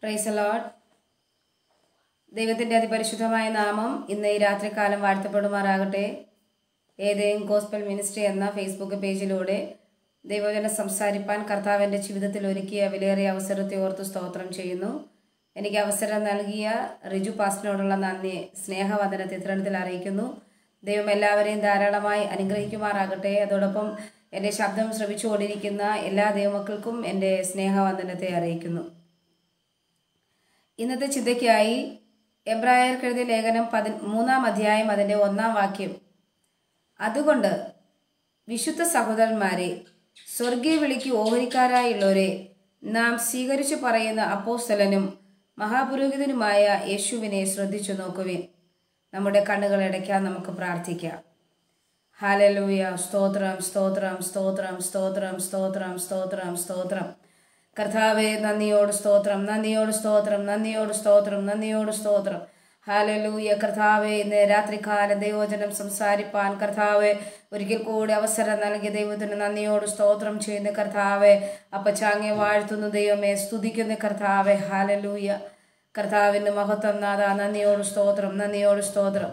price load ദൈവത്തിൻ്റെ അതിപരിശുദ്ധമായ നാമം ഇന്ന് ഈ രാത്രികാലം വാഴ്ത്തപ്പെടുമാറാകട്ടെ ഏതെങ്കിലും ഗോസ്പൽ മിനിസ്ട്രി എന്ന ഫേസ്ബുക്ക് പേജിലൂടെ ദൈവജനം സംസാരിപ്പാൻ കർത്താവിൻ്റെ ജീവിതത്തിൽ ഒരുക്കിയ വിലയേറിയ അവസരത്തെ ഓർത്ത് സ്തോത്രം ചെയ്യുന്നു എനിക്ക് അവസരം നൽകിയ റിജു പാസ്റ്റിനോടുള്ള നന്ദി സ്നേഹവന്ദനത്തെ ഇത്തരണത്തിൽ അറിയിക്കുന്നു ദൈവം എല്ലാവരെയും ധാരാളമായി അനുഗ്രഹിക്കുമാറാകട്ടെ അതോടൊപ്പം എൻ്റെ ശബ്ദം ശ്രമിച്ചുകൊണ്ടിരിക്കുന്ന എല്ലാ ദൈവമക്കൾക്കും എൻ്റെ സ്നേഹവന്ദനത്തെ അറിയിക്കുന്നു ഇന്നത്തെ ചിന്തയ്ക്കായി എബ്രായർക്കെഴുതിയ ലേഖനം പതി മൂന്നാം അധ്യായം അതിൻ്റെ ഒന്നാം വാക്യം അതുകൊണ്ട് വിശുദ്ധ സഹോദരന്മാരെ സ്വർഗീയ വിളിക്ക് ഓഹരിക്കാരായുള്ളവരെ നാം സ്വീകരിച്ചു പറയുന്ന അപ്പോസ്തലനും മഹാപുരോഹിതനുമായ യേശുവിനെ ശ്രദ്ധിച്ചു നോക്കുവിൻ നമ്മുടെ കണ്ണുകൾ അടയ്ക്കാൻ നമുക്ക് പ്രാർത്ഥിക്കാം ഹാലലൂയ സ്തോത്രം സ്തോത്രം സ്തോത്രം സ്തോത്രം സ്തോത്രം സ്തോത്രം സ്തോത്രം കർത്താവെ നന്ദിയോട് സ്തോത്രം നന്ദിയോട് സ്തോത്രം നന്ദിയോട് സ്തോത്രം നന്ദിയോട് സ്തോത്രം ഹാലലൂയ കർത്താവെ ഇന്ന് രാത്രികാല ദൈവജനം സംസാരിപ്പാൻ കർത്താവെ ഒരിക്കൽ കൂടി അവസരം നൽകിയ ദൈവത്തിന് നന്ദിയോട് സ്തോത്രം ചെയ്യുന്ന കർത്താവെ അപ്പച്ചാങ്ങെ വാഴ്ത്തുന്ന ദൈവമേ സ്തുതിക്കുന്ന കർത്താവെ ഹാലലൂയ കർത്താവിൻ്റെ മഹത്വം നാഥ നന്ദിയോട് സ്തോത്രം നന്ദിയോട് സ്തോത്രം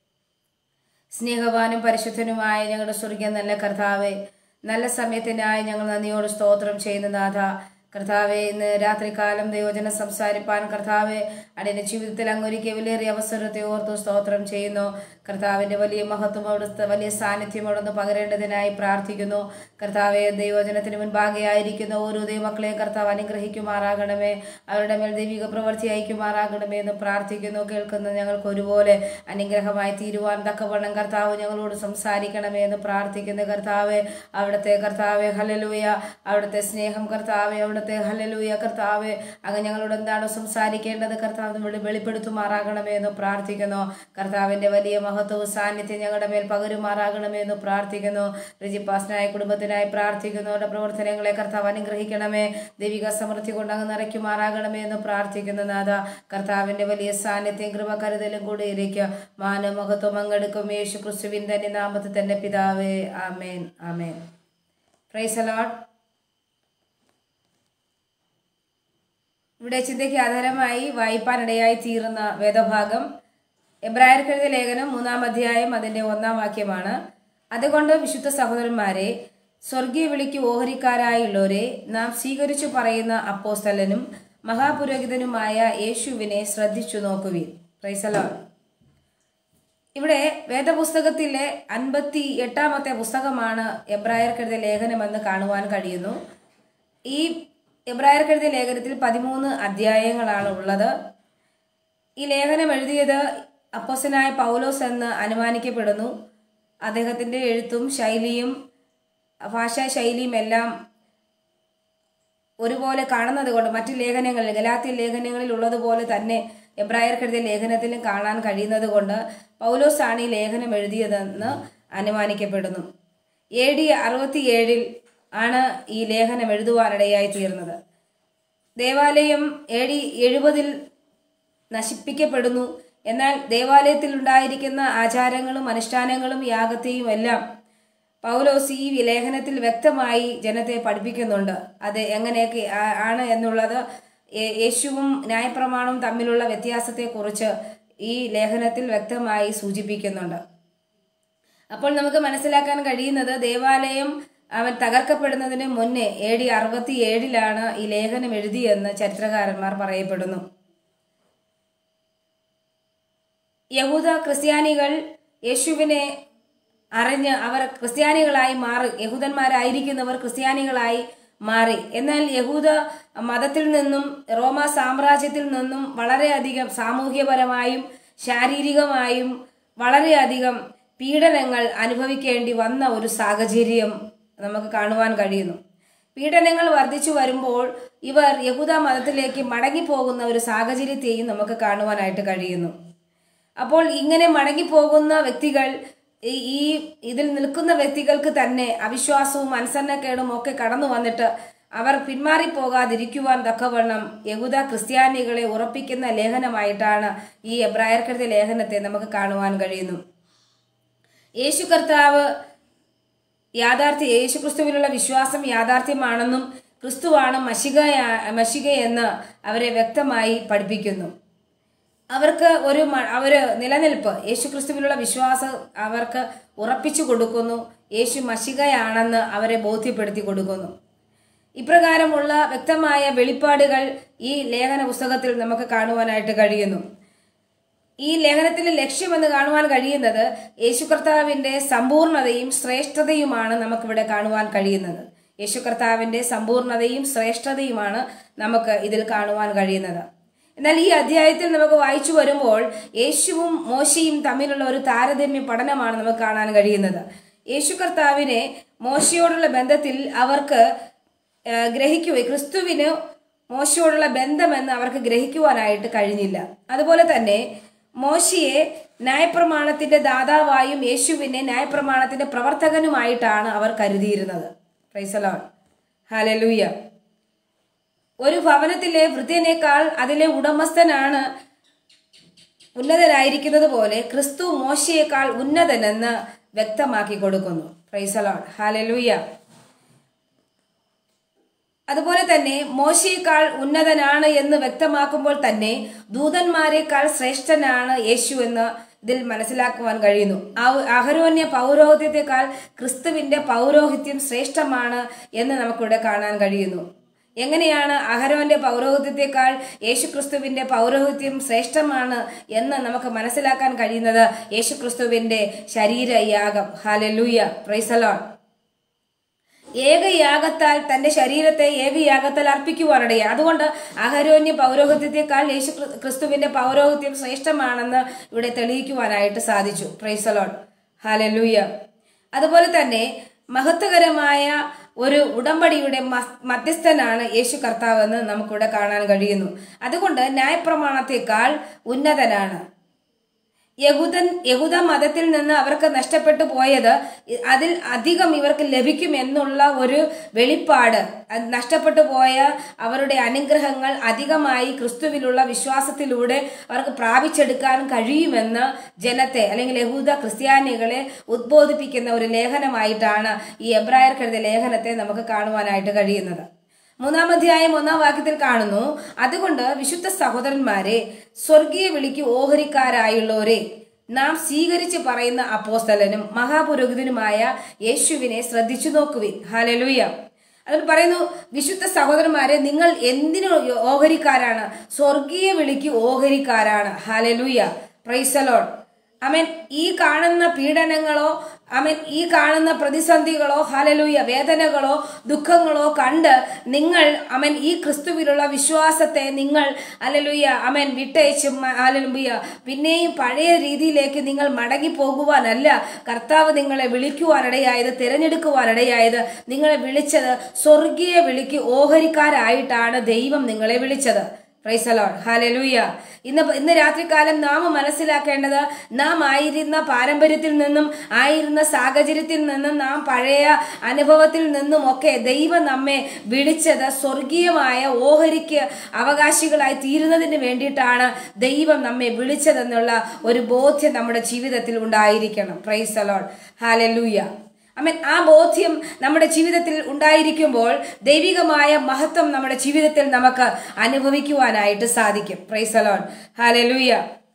സ്നേഹവാനും പരിശുദ്ധനുമായ ഞങ്ങളുടെ സ്വർഗീയ നല്ല കർത്താവെ നല്ല സമയത്തിനായി ഞങ്ങൾ നന്ദിയോട് സ്തോത്രം ചെയ്യുന്ന നാഥ കർത്താവെ ഇന്ന് രാത്രികാലം ദൈവജനം സംസാരിപ്പാൻ കർത്താവെ അടിയുടെ ജീവിതത്തിൽ അങ്ങൊരിക്കൽ വിലയേറിയ അവസരത്തെ ഓർത്ത് സ്തോത്രം ചെയ്യുന്നു കർത്താവിൻ്റെ വലിയ മഹത്വം അവിടുത്തെ വലിയ സാന്നിധ്യം അവിടുന്ന് പകരേണ്ടതിനായി പ്രാർത്ഥിക്കുന്നു കർത്താവെ ദൈവജനത്തിന് മുൻപാകെയായിരിക്കുന്ന ഓരോ ദൈവമക്കളെയും കർത്താവ് അനുഗ്രഹിക്കുമാറാകണമേ അവരുടെ മേൽ ദൈവിക പ്രവൃത്തി അയക്കുമാറാകണമേ എന്ന് പ്രാർത്ഥിക്കുന്നു കേൾക്കുന്ന ഞങ്ങൾക്ക് ഒരുപോലെ അനുഗ്രഹമായി തീരുവാൻ തക്കവണ്ണം കർത്താവ് ഞങ്ങളോട് സംസാരിക്കണമേ എന്ന് പ്രാർത്ഥിക്കുന്ന കർത്താവെ അവിടുത്തെ കർത്താവെ ഹലലൂയ അവിടുത്തെ സ്നേഹം കർത്താവെ അവിടുത്തെ ഹലലൂയ കർത്താവെ അങ്ങ് ഞങ്ങളോട് എന്താണോ സംസാരിക്കേണ്ടത് കർത്താവ് വെളി വെളിപ്പെടുത്തുമാറാകണമേ എന്ന് പ്രാർത്ഥിക്കുന്നു കർത്താവിൻ്റെ വലിയ മഹത്വവും സാന്നിധ്യം ഞങ്ങളുടെ മേൽ പകരുമാറാകണമേ എന്ന് പ്രാർത്ഥിക്കുന്നു റിജിപ്പാസ്നായ കുടുംബത്തിനായി പ്രാർത്ഥിക്കുന്നു അവരുടെ പ്രവർത്തനങ്ങളെ കർത്താവ് അനുഗ്രഹിക്കണമേ ദൈവിക സമൃദ്ധി കൊണ്ട് അങ്ങ് നിറയ്ക്കുമാറാകണമേ എന്ന് പ്രാർത്ഥിക്കുന്നു നാഥ കർത്താവിൻ്റെ വലിയ സാന്നിധ്യം കൃപ കരുതലും കൂടി ഇരിക്കുക മാനമഹത്വം അങ്ങെടുക്കും യേശു ക്രിസ്തുവിൻ തന്നെ നാമത്തിൽ തന്നെ പിതാവേ ആമേൻ ആമേൻ പ്രൈസ് അലോട്ട് ഇവിടെ ചിന്തയ്ക്ക് ആധാരമായി വായിപ്പാനിടയായി തീർന്ന വേദഭാഗം എബ്രായർക്കെഴുതിയ ലേഖനം മൂന്നാം അധ്യായം അതിന്റെ ഒന്നാം വാക്യമാണ് അതുകൊണ്ട് വിശുദ്ധ സഹോദരന്മാരെ സ്വർഗീയ വിളിക്ക് ഓഹരിക്കാരായുള്ളവരെ നാം സ്വീകരിച്ചു പറയുന്ന അപ്പോസ്തലനും മഹാപുരോഹിതനുമായ യേശുവിനെ ശ്രദ്ധിച്ചു നോക്കുവിൻ പ്രൈസലോ ഇവിടെ വേദപുസ്തകത്തിലെ അൻപത്തി എട്ടാമത്തെ പുസ്തകമാണ് എബ്രായർക്കെഴുതിയ ലേഖനമെന്ന് കാണുവാൻ കഴിയുന്നു ഈ എബ്രായർക്കെഴുതിയ ലേഖനത്തിൽ പതിമൂന്ന് അധ്യായങ്ങളാണ് ഉള്ളത് ഈ ലേഖനം എഴുതിയത് അപ്പോസനായ പൗലോസ് എന്ന് അനുമാനിക്കപ്പെടുന്നു അദ്ദേഹത്തിൻ്റെ എഴുത്തും ശൈലിയും ഭാഷാ ശൈലിയും എല്ലാം ഒരുപോലെ കാണുന്നത് കൊണ്ട് മറ്റു ലേഖനങ്ങളിൽ ഗലാത്തി ലേഖനങ്ങളിൽ ഉള്ളതുപോലെ തന്നെ എബ്രായർക്കെഴുതിയ ലേഖനത്തിലും കാണാൻ കഴിയുന്നത് കൊണ്ട് പൗലോസാണ് ഈ ലേഖനം എഴുതിയതെന്ന് അനുമാനിക്കപ്പെടുന്നു എ ഡി അറുപത്തിയേഴിൽ ആണ് ഈ ലേഖനം എഴുതുവാനിടയായി തീർന്നത് ദേവാലയം എ ഡി എഴുപതിൽ നശിപ്പിക്കപ്പെടുന്നു എന്നാൽ ദേവാലയത്തിൽ ഉണ്ടായിരിക്കുന്ന ആചാരങ്ങളും അനുഷ്ഠാനങ്ങളും യാഗത്തെയും എല്ലാം പൗലോസ് ഈ ലേഖനത്തിൽ വ്യക്തമായി ജനത്തെ പഠിപ്പിക്കുന്നുണ്ട് അത് എങ്ങനെയൊക്കെ ആണ് എന്നുള്ളത് യേശുവും ന്യായപ്രമാണവും തമ്മിലുള്ള വ്യത്യാസത്തെക്കുറിച്ച് ഈ ലേഖനത്തിൽ വ്യക്തമായി സൂചിപ്പിക്കുന്നുണ്ട് അപ്പോൾ നമുക്ക് മനസ്സിലാക്കാൻ കഴിയുന്നത് ദേവാലയം അവൻ തകർക്കപ്പെടുന്നതിന് മുന്നേ എ ഡി അറുപത്തി ഏഴിലാണ് ഈ ലേഖനം എഴുതിയെന്ന് ചരിത്രകാരന്മാർ പറയപ്പെടുന്നു യഹൂദ ക്രിസ്ത്യാനികൾ യേശുവിനെ അറിഞ്ഞ് അവർ ക്രിസ്ത്യാനികളായി മാറി യഹൂദന്മാരായിരിക്കുന്നവർ ക്രിസ്ത്യാനികളായി മാറി എന്നാൽ യഹൂദ മതത്തിൽ നിന്നും റോമ സാമ്രാജ്യത്തിൽ നിന്നും വളരെയധികം സാമൂഹ്യപരമായും ശാരീരികമായും വളരെയധികം പീഡനങ്ങൾ അനുഭവിക്കേണ്ടി വന്ന ഒരു സാഹചര്യം നമുക്ക് കാണുവാൻ കഴിയുന്നു പീഡനങ്ങൾ വർദ്ധിച്ചു വരുമ്പോൾ ഇവർ യഹൂദ മതത്തിലേക്ക് മടങ്ങിപ്പോകുന്ന ഒരു സാഹചര്യത്തെയും നമുക്ക് കാണുവാനായിട്ട് കഴിയുന്നു അപ്പോൾ ഇങ്ങനെ മടങ്ങിപ്പോകുന്ന വ്യക്തികൾ ഈ ഇതിൽ നിൽക്കുന്ന വ്യക്തികൾക്ക് തന്നെ അവിശ്വാസവും അനുസരണക്കേടും ഒക്കെ കടന്നു വന്നിട്ട് അവർ പിന്മാറിപ്പോകാതിരിക്കുവാൻ തക്കവണ്ണം യഹൂദ ക്രിസ്ത്യാനികളെ ഉറപ്പിക്കുന്ന ലേഖനമായിട്ടാണ് ഈ എബ്രായർക്കെഴുതിയ ലേഖനത്തെ നമുക്ക് കാണുവാൻ കഴിയുന്നു യേശു കർത്താവ് യാഥാർത്ഥ്യ യേശുക്രിസ്തുവിലുള്ള വിശ്വാസം യാഥാർത്ഥ്യമാണെന്നും ക്രിസ്തുവാണ് മഷിക മഷിക എന്ന് അവരെ വ്യക്തമായി പഠിപ്പിക്കുന്നു അവർക്ക് ഒരു മ- അവര് നിലനിൽപ്പ് യേശു ക്രിസ്തുവിലുള്ള വിശ്വാസം അവർക്ക് ഉറപ്പിച്ചു കൊടുക്കുന്നു യേശു മഷികയാണെന്ന് അവരെ ബോധ്യപ്പെടുത്തി കൊടുക്കുന്നു ഇപ്രകാരമുള്ള വ്യക്തമായ വെളിപ്പാടുകൾ ഈ ലേഖന പുസ്തകത്തിൽ നമുക്ക് കാണുവാനായിട്ട് കഴിയുന്നു ഈ ലേഖനത്തിന്റെ ലക്ഷ്യമെന്ന് കാണുവാൻ കഴിയുന്നത് യേശു കർത്താവിന്റെ സമ്പൂർണതയും ശ്രേഷ്ഠതയുമാണ് നമുക്കിവിടെ കാണുവാൻ കഴിയുന്നത് യേശു കർത്താവിന്റെ സമ്പൂർണതയും ശ്രേഷ്ഠതയുമാണ് നമുക്ക് ഇതിൽ കാണുവാൻ കഴിയുന്നത് എന്നാൽ ഈ അധ്യായത്തിൽ നമുക്ക് വായിച്ചു വരുമ്പോൾ യേശുവും മോശയും തമ്മിലുള്ള ഒരു താരതമ്യ പഠനമാണ് നമുക്ക് കാണാൻ കഴിയുന്നത് യേശു കർത്താവിനെ മോശയോടുള്ള ബന്ധത്തിൽ അവർക്ക് ഏഹ്, ഗ്രഹിക്കുക ക്രിസ്തുവിന് മോശയോടുള്ള ബന്ധമെന്ന് അവർക്ക് ഗ്രഹിക്കുവാനായിട്ട് കഴിഞ്ഞില്ല അതുപോലെ തന്നെ മോശയെ ന്യായപ്രമാണത്തിന്റെ ദാതാവായും യേശുവിനെ ന്യായപ്രമാണത്തിന്റെ പ്രവർത്തകനുമായിട്ടാണ് അവർ കരുതിയിരുന്നത് പ്രൈസലോൺ ഹാലലൂയ ഒരു ഭവനത്തിലെ വൃത്യനേക്കാൾ അതിലെ ഉടമസ്ഥനാണ് ഉന്നതനായിരിക്കുന്നത് പോലെ ക്രിസ്തു മോശയേക്കാൾ ഉന്നതനെന്ന് വ്യക്തമാക്കി കൊടുക്കുന്നു പ്രൈസലോൺ ഹാലലൂയ അതുപോലെ തന്നെ മോശയേക്കാൾ ഉന്നതനാണ് എന്ന് വ്യക്തമാക്കുമ്പോൾ തന്നെ ദൂതന്മാരെക്കാൾ ശ്രേഷ്ഠനാണ് യേശു എന്ന് ഇതിൽ മനസ്സിലാക്കുവാൻ കഴിയുന്നു ആ- അഹരോന്യ പൗരോഹിത്യത്തെക്കാൾ ക്രിസ്തുവിന്റെ പൗരോഹിത്യം ശ്രേഷ്ഠമാണ് എന്ന് നമുക്കിവിടെ കാണാൻ കഴിയുന്നു എങ്ങനെയാണ് അഹരോന്റെ പൗരോഹിത്യത്തെക്കാൾ യേശു ക്രിസ്തുവിന്റെ പൗരോഹിത്യം ശ്രേഷ്ഠമാണ് എന്ന് നമുക്ക് മനസ്സിലാക്കാൻ കഴിയുന്നത് യേശു ക്രിസ്തുവിന്റെ ശരീരയാഗം ഹാലലൂയ പ്രൈസലോൺ ഏകയാഗത്താൽ തന്റെ ശരീരത്തെ ഏകയാഗത്താൽ അർപ്പിക്കുവാനിടയ അതുകൊണ്ട് അഹരോന്യ പൗരോഹിത്യത്തെക്കാൾ യേശു ക്രി- ക്രിസ്തുവിന്റെ പൗരോഹിത്യം ശ്രേഷ്ഠമാണെന്ന് ഇവിടെ തെളിയിക്കുവാനായിട്ട് സാധിച്ചു പ്രൈസലോൺ ഹാലലൂയ അതുപോലെ തന്നെ മഹത്വകരമായ ഒരു ഉടമ്പടിയുടെ മ- മധ്യസ്ഥനാണ് യേശു കർത്താവെന്ന് നമുക്കിവിടെ കാണാൻ കഴിയുന്നു അതുകൊണ്ട് ന്യായപ്രമാണത്തെക്കാൾ ഉന്നതനാണ് യഹൂദൻ യഹൂദ മതത്തിൽ നിന്ന് അവർക്ക് നഷ്ടപ്പെട്ടു പോയത് അതിൽ അധികം ഇവർക്ക് ലഭിക്കും എന്നുള്ള ഒരു വെളിപ്പാട് അത് നഷ്ടപ്പെട്ടു പോയ അവരുടെ അനുഗ്രഹങ്ങൾ അധികമായി ക്രിസ്തുവിലുള്ള വിശ്വാസത്തിലൂടെ അവർക്ക് പ്രാപിച്ചെടുക്കാൻ കഴിയുമെന്ന് ജനത്തെ അല്ലെങ്കിൽ യഹൂദ ക്രിസ്ത്യാനികളെ ഉദ്ബോധിപ്പിക്കുന്ന ഒരു ലേഖനമായിട്ടാണ് ഈ എബ്രായർക്കെഴുതിയ ലേഖനത്തെ നമുക്ക് കാണുവാനായിട്ട് കഴിയുന്നത് മൂന്നാം അധ്യായം ഒന്നാം വാക്യത്തിൽ കാണുന്നു അതുകൊണ്ട് വിശുദ്ധ സഹോദരന്മാരെ സ്വർഗീയ വിളിക്ക് ഓഹരിക്കാരായുള്ളവരെ നാം സ്വീകരിച്ച് പറയുന്ന അപ്പോസ്തലനും മഹാപുരോഹിതനുമായ യേശുവിനെ ശ്രദ്ധിച്ചു നോക്കുവിൻ ഹാലലുയ അതിൽ പറയുന്നു വിശുദ്ധ സഹോദരന്മാരെ നിങ്ങൾ എന്തിനു ഓഹരിക്കാരാണ് സ്വർഗീയ വിളിക്ക് ഓഹരിക്കാരാണ് ഹാലലുയ പ്രൈസലോൺ അമൻ ഈ കാണുന്ന പീഡനങ്ങളോ അമൻ ഈ കാണുന്ന പ്രതിസന്ധികളോ ഹലലൂയ വേദനകളോ ദുഃഖങ്ങളോ കണ്ട് നിങ്ങൾ അമൻ ഈ ക്രിസ്തുവിലുള്ള വിശ്വാസത്തെ നിങ്ങൾ അലലുയ അമൻ വിട്ടയച്ചും അലലുയ പിന്നെയും പഴയ രീതിയിലേക്ക് നിങ്ങൾ മടങ്ങി പോകുവാനല്ല കർത്താവ് നിങ്ങളെ വിളിക്കുവാനിടയായത് തിരഞ്ഞെടുക്കുവാനിടയായത് നിങ്ങളെ വിളിച്ചത് സ്വർഗീയ വിളിക്ക് ഓഹരിക്കാരായിട്ടാണ് ദൈവം നിങ്ങളെ വിളിച്ചത് പ്രൈസലോൺ ഹാലലൂയ ഇന്ന് ഇന്ന് രാത്രികാലം നാം മനസ്സിലാക്കേണ്ടത് നാം ആയിരുന്ന പാരമ്പര്യത്തിൽ നിന്നും ആയിരുന്ന സാഹചര്യത്തിൽ നിന്നും നാം പഴയ അനുഭവത്തിൽ നിന്നും ഒക്കെ ദൈവം നമ്മെ വിളിച്ചത് സ്വർഗീയമായ ഓഹരിക്ക് അവകാശികളായി തീരുന്നതിന് വേണ്ടിയിട്ടാണ് ദൈവം നമ്മെ വിളിച്ചതെന്നുള്ള ഒരു ബോധ്യം നമ്മുടെ ജീവിതത്തിൽ ഉണ്ടായിരിക്കണം പ്രൈസലോൺ ഹാലലൂയ അമൻ ആ ബോധ്യം നമ്മുടെ ജീവിതത്തിൽ ഉണ്ടായിരിക്കുമ്പോൾ ദൈവികമായ മഹത്വം നമ്മുടെ ജീവിതത്തിൽ നമുക്ക് അനുഭവിക്കുവാനായിട്ട് സാധിക്കും പ്രൈസലോൺ ഹാലലൂയ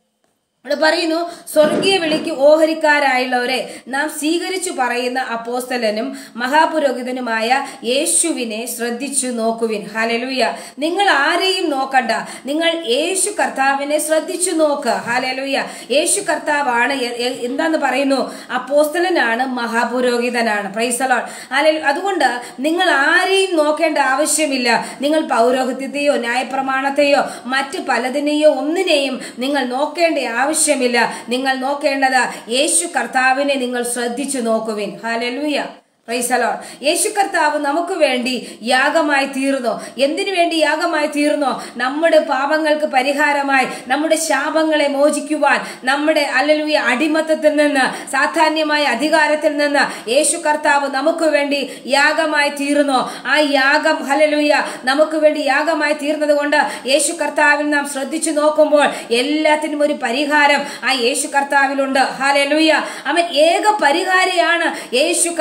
ഇവിടെ പറയുന്നു സ്വർഗീയ വിളിക്ക് ഓഹരിക്കാരായുള്ളവരെ നാം സ്വീകരിച്ചു പറയുന്ന അപ്പോസ്തലനും മഹാപുരോഹിതനുമായ യേശുവിനെ ശ്രദ്ധിച്ചു നോക്കുവിൻ ഹലലുയ നിങ്ങൾ ആരെയും നോക്കണ്ട നിങ്ങൾ യേശു കർത്താവിനെ ശ്രദ്ധിച്ചു നോക്ക് ഹലലുയ യേശു കർത്താവാണ് എ- എ- എന്താന്ന് പറയുന്നു അപ്പോസ്തലനാണ് മഹാപുരോഹിതനാണ് പ്രൈസലോൺ ഹലലു അതുകൊണ്ട് നിങ്ങൾ ആരെയും നോക്കേണ്ട ആവശ്യമില്ല നിങ്ങൾ പൗരോഹിത്യത്തെയോ ന്യായപ്രമാണത്തെയോ മറ്റ് പലതിനെയോ ഒന്നിനെയും നിങ്ങൾ നോക്കേണ്ട ആവശ്യമില്ല നിങ്ങൾ നോക്കേണ്ടത് യേശു കർത്താവിനെ നിങ്ങൾ ശ്രദ്ധിച്ചു നോക്കുവിൻ ഹാലലൂയ പ്രൈസലോൺ യേശു കർത്താവ് നമുക്ക് വേണ്ടി യാഗമായി തീർന്നോ എന്തിനു വേണ്ടി യാഗമായി തീർന്നോ നമ്മുടെ പാപങ്ങൾക്ക് പരിഹാരമായി നമ്മുടെ ശാപങ്ങളെ മോചിക്കുവാൻ നമ്മുടെ അല്ലലുയ അടിമത്തത്തിൽ നിന്ന് സാധാന്യമായ അധികാരത്തിൽ നിന്ന് യേശു കർത്താവ് നമുക്ക് വേണ്ടി യാഗമായി തീർന്നോ ആ യാഗം ഹലലുയ നമുക്ക് വേണ്ടി യാഗമായി തീർന്നത് കൊണ്ട് യേശു കർത്താവിൽ നാം ശ്രദ്ധിച്ചു നോക്കുമ്പോൾ എല്ലാത്തിനും ഒരു പരിഹാരം ആ യേശു കർത്താവിലുണ്ട് ഹലലുയ അവൻ ഏക പരിഹാരിയാണ് യേശു കർത്താവ്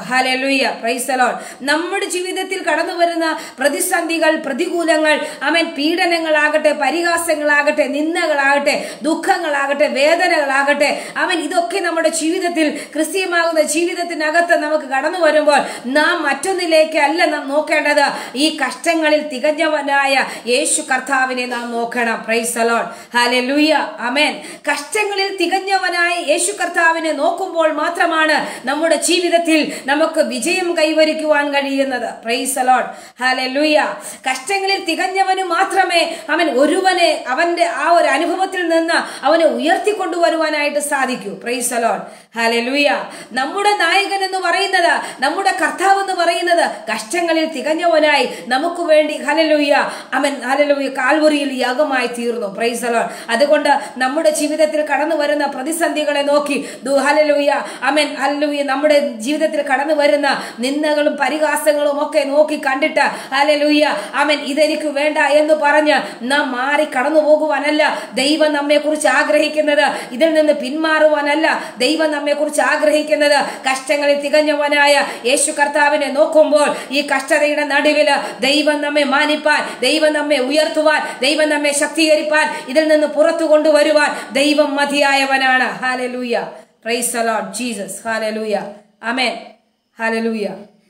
ഹാലലൂയ പ്രൈസലോൺ നമ്മുടെ ജീവിതത്തിൽ കടന്നു വരുന്ന പ്രതിസന്ധികൾ പ്രതികൂലങ്ങൾ അവൻ പീഡനങ്ങളാകട്ടെ പരിഹാസങ്ങളാകട്ടെ നിന്ദകളാകട്ടെ ദുഃഖങ്ങളാകട്ടെ വേദനകളാകട്ടെ അവൻ ഇതൊക്കെ നമ്മുടെ ജീവിതത്തിൽ ക്രിസ്തീയമാകുന്ന ജീവിതത്തിനകത്ത് നമുക്ക് കടന്നു വരുമ്പോൾ നാം മറ്റൊന്നിലേക്ക് അല്ല നാം നോക്കേണ്ടത് ഈ കഷ്ടങ്ങളിൽ തികഞ്ഞവനായ യേശു കർത്താവിനെ നാം നോക്കണം പ്രൈസലോൺ ഹാലലൂയ അമേൻ കഷ്ടങ്ങളിൽ തികഞ്ഞവനായ യേശു കർത്താവിനെ നോക്കുമ്പോൾ മാത്രമാണ് നമ്മുടെ ജീവിതത്തിൽ നമുക്ക് വിജയം കൈവരിക്കുവാൻ കഴിയുന്നത് പ്രൈസലോൺ ഹാലലൂയ കഷ്ടങ്ങളിൽ തികഞ്ഞവന് മാത്രമേ അവൻ ഒരുവനെ അവന്റെ ആ ഒരു അനുഭവത്തിൽ നിന്ന് അവനെ ഉയർത്തിക്കൊണ്ടുവരുവാനായിട്ട് സാധിക്കൂ പ്രൈസലോൺ ഹാലലൂയ നമ്മുടെ നായകൻ എന്ന് പറയുന്നത് നമ്മുടെ കർത്താവ് എന്ന് പറയുന്നത് കഷ്ടങ്ങളിൽ തികഞ്ഞവനായി നമുക്ക് വേണ്ടി ഹലലൂയ അവൻ ഹലലൂയ കാൽവറിയിൽ യാഗമായി തീർന്നു പ്രൈസലോൺ അതുകൊണ്ട് നമ്മുടെ ജീവിതത്തിൽ കടന്നു വരുന്ന പ്രതിസന്ധികളെ നോക്കി ദു- ഹല്ലേലൂയ അമൻ ഹല്ലേലൂയ നമ്മുടെ ജീവിതത്തിൽ കടന്നു വരുന്ന നിന്ദകളും പരിഹാസങ്ങളും ഒക്കെ നോക്കി കണ്ടിട്ട് ഹല്ലേലൂയ അമൻ ഇതെനിക്ക് വേണ്ട എന്ന് പറഞ്ഞ് നാം മാറി കടന്നു പോകുവാനല്ല ദൈവം നമ്മെ കുറിച്ച് ആഗ്രഹിക്കുന്നത് ഇതിൽ നിന്ന് പിന്മാറുവാനല്ല ദൈവം നമ്മെ കുറിച്ച് ആഗ്രഹിക്കുന്നത് കഷ്ടങ്ങളിൽ തികഞ്ഞവനായ യേശു കർത്താവിനെ നോക്കുമ്പോൾ ഈ കഷ്ടതയുടെ നടുവില് ദൈവം നമ്മെ മാനിപ്പാൻ ദൈവം നമ്മെ ഉയർത്തുവാൻ ദൈവം നമ്മെ ശക്തീകരിപ്പാൻ ഇതിൽ നിന്ന് പുറത്തു കൊണ്ടുവരുവാൻ ദൈവം മതിയായവനാണ് hallelujah praise Lord Jesus hallelujah amen hallelujah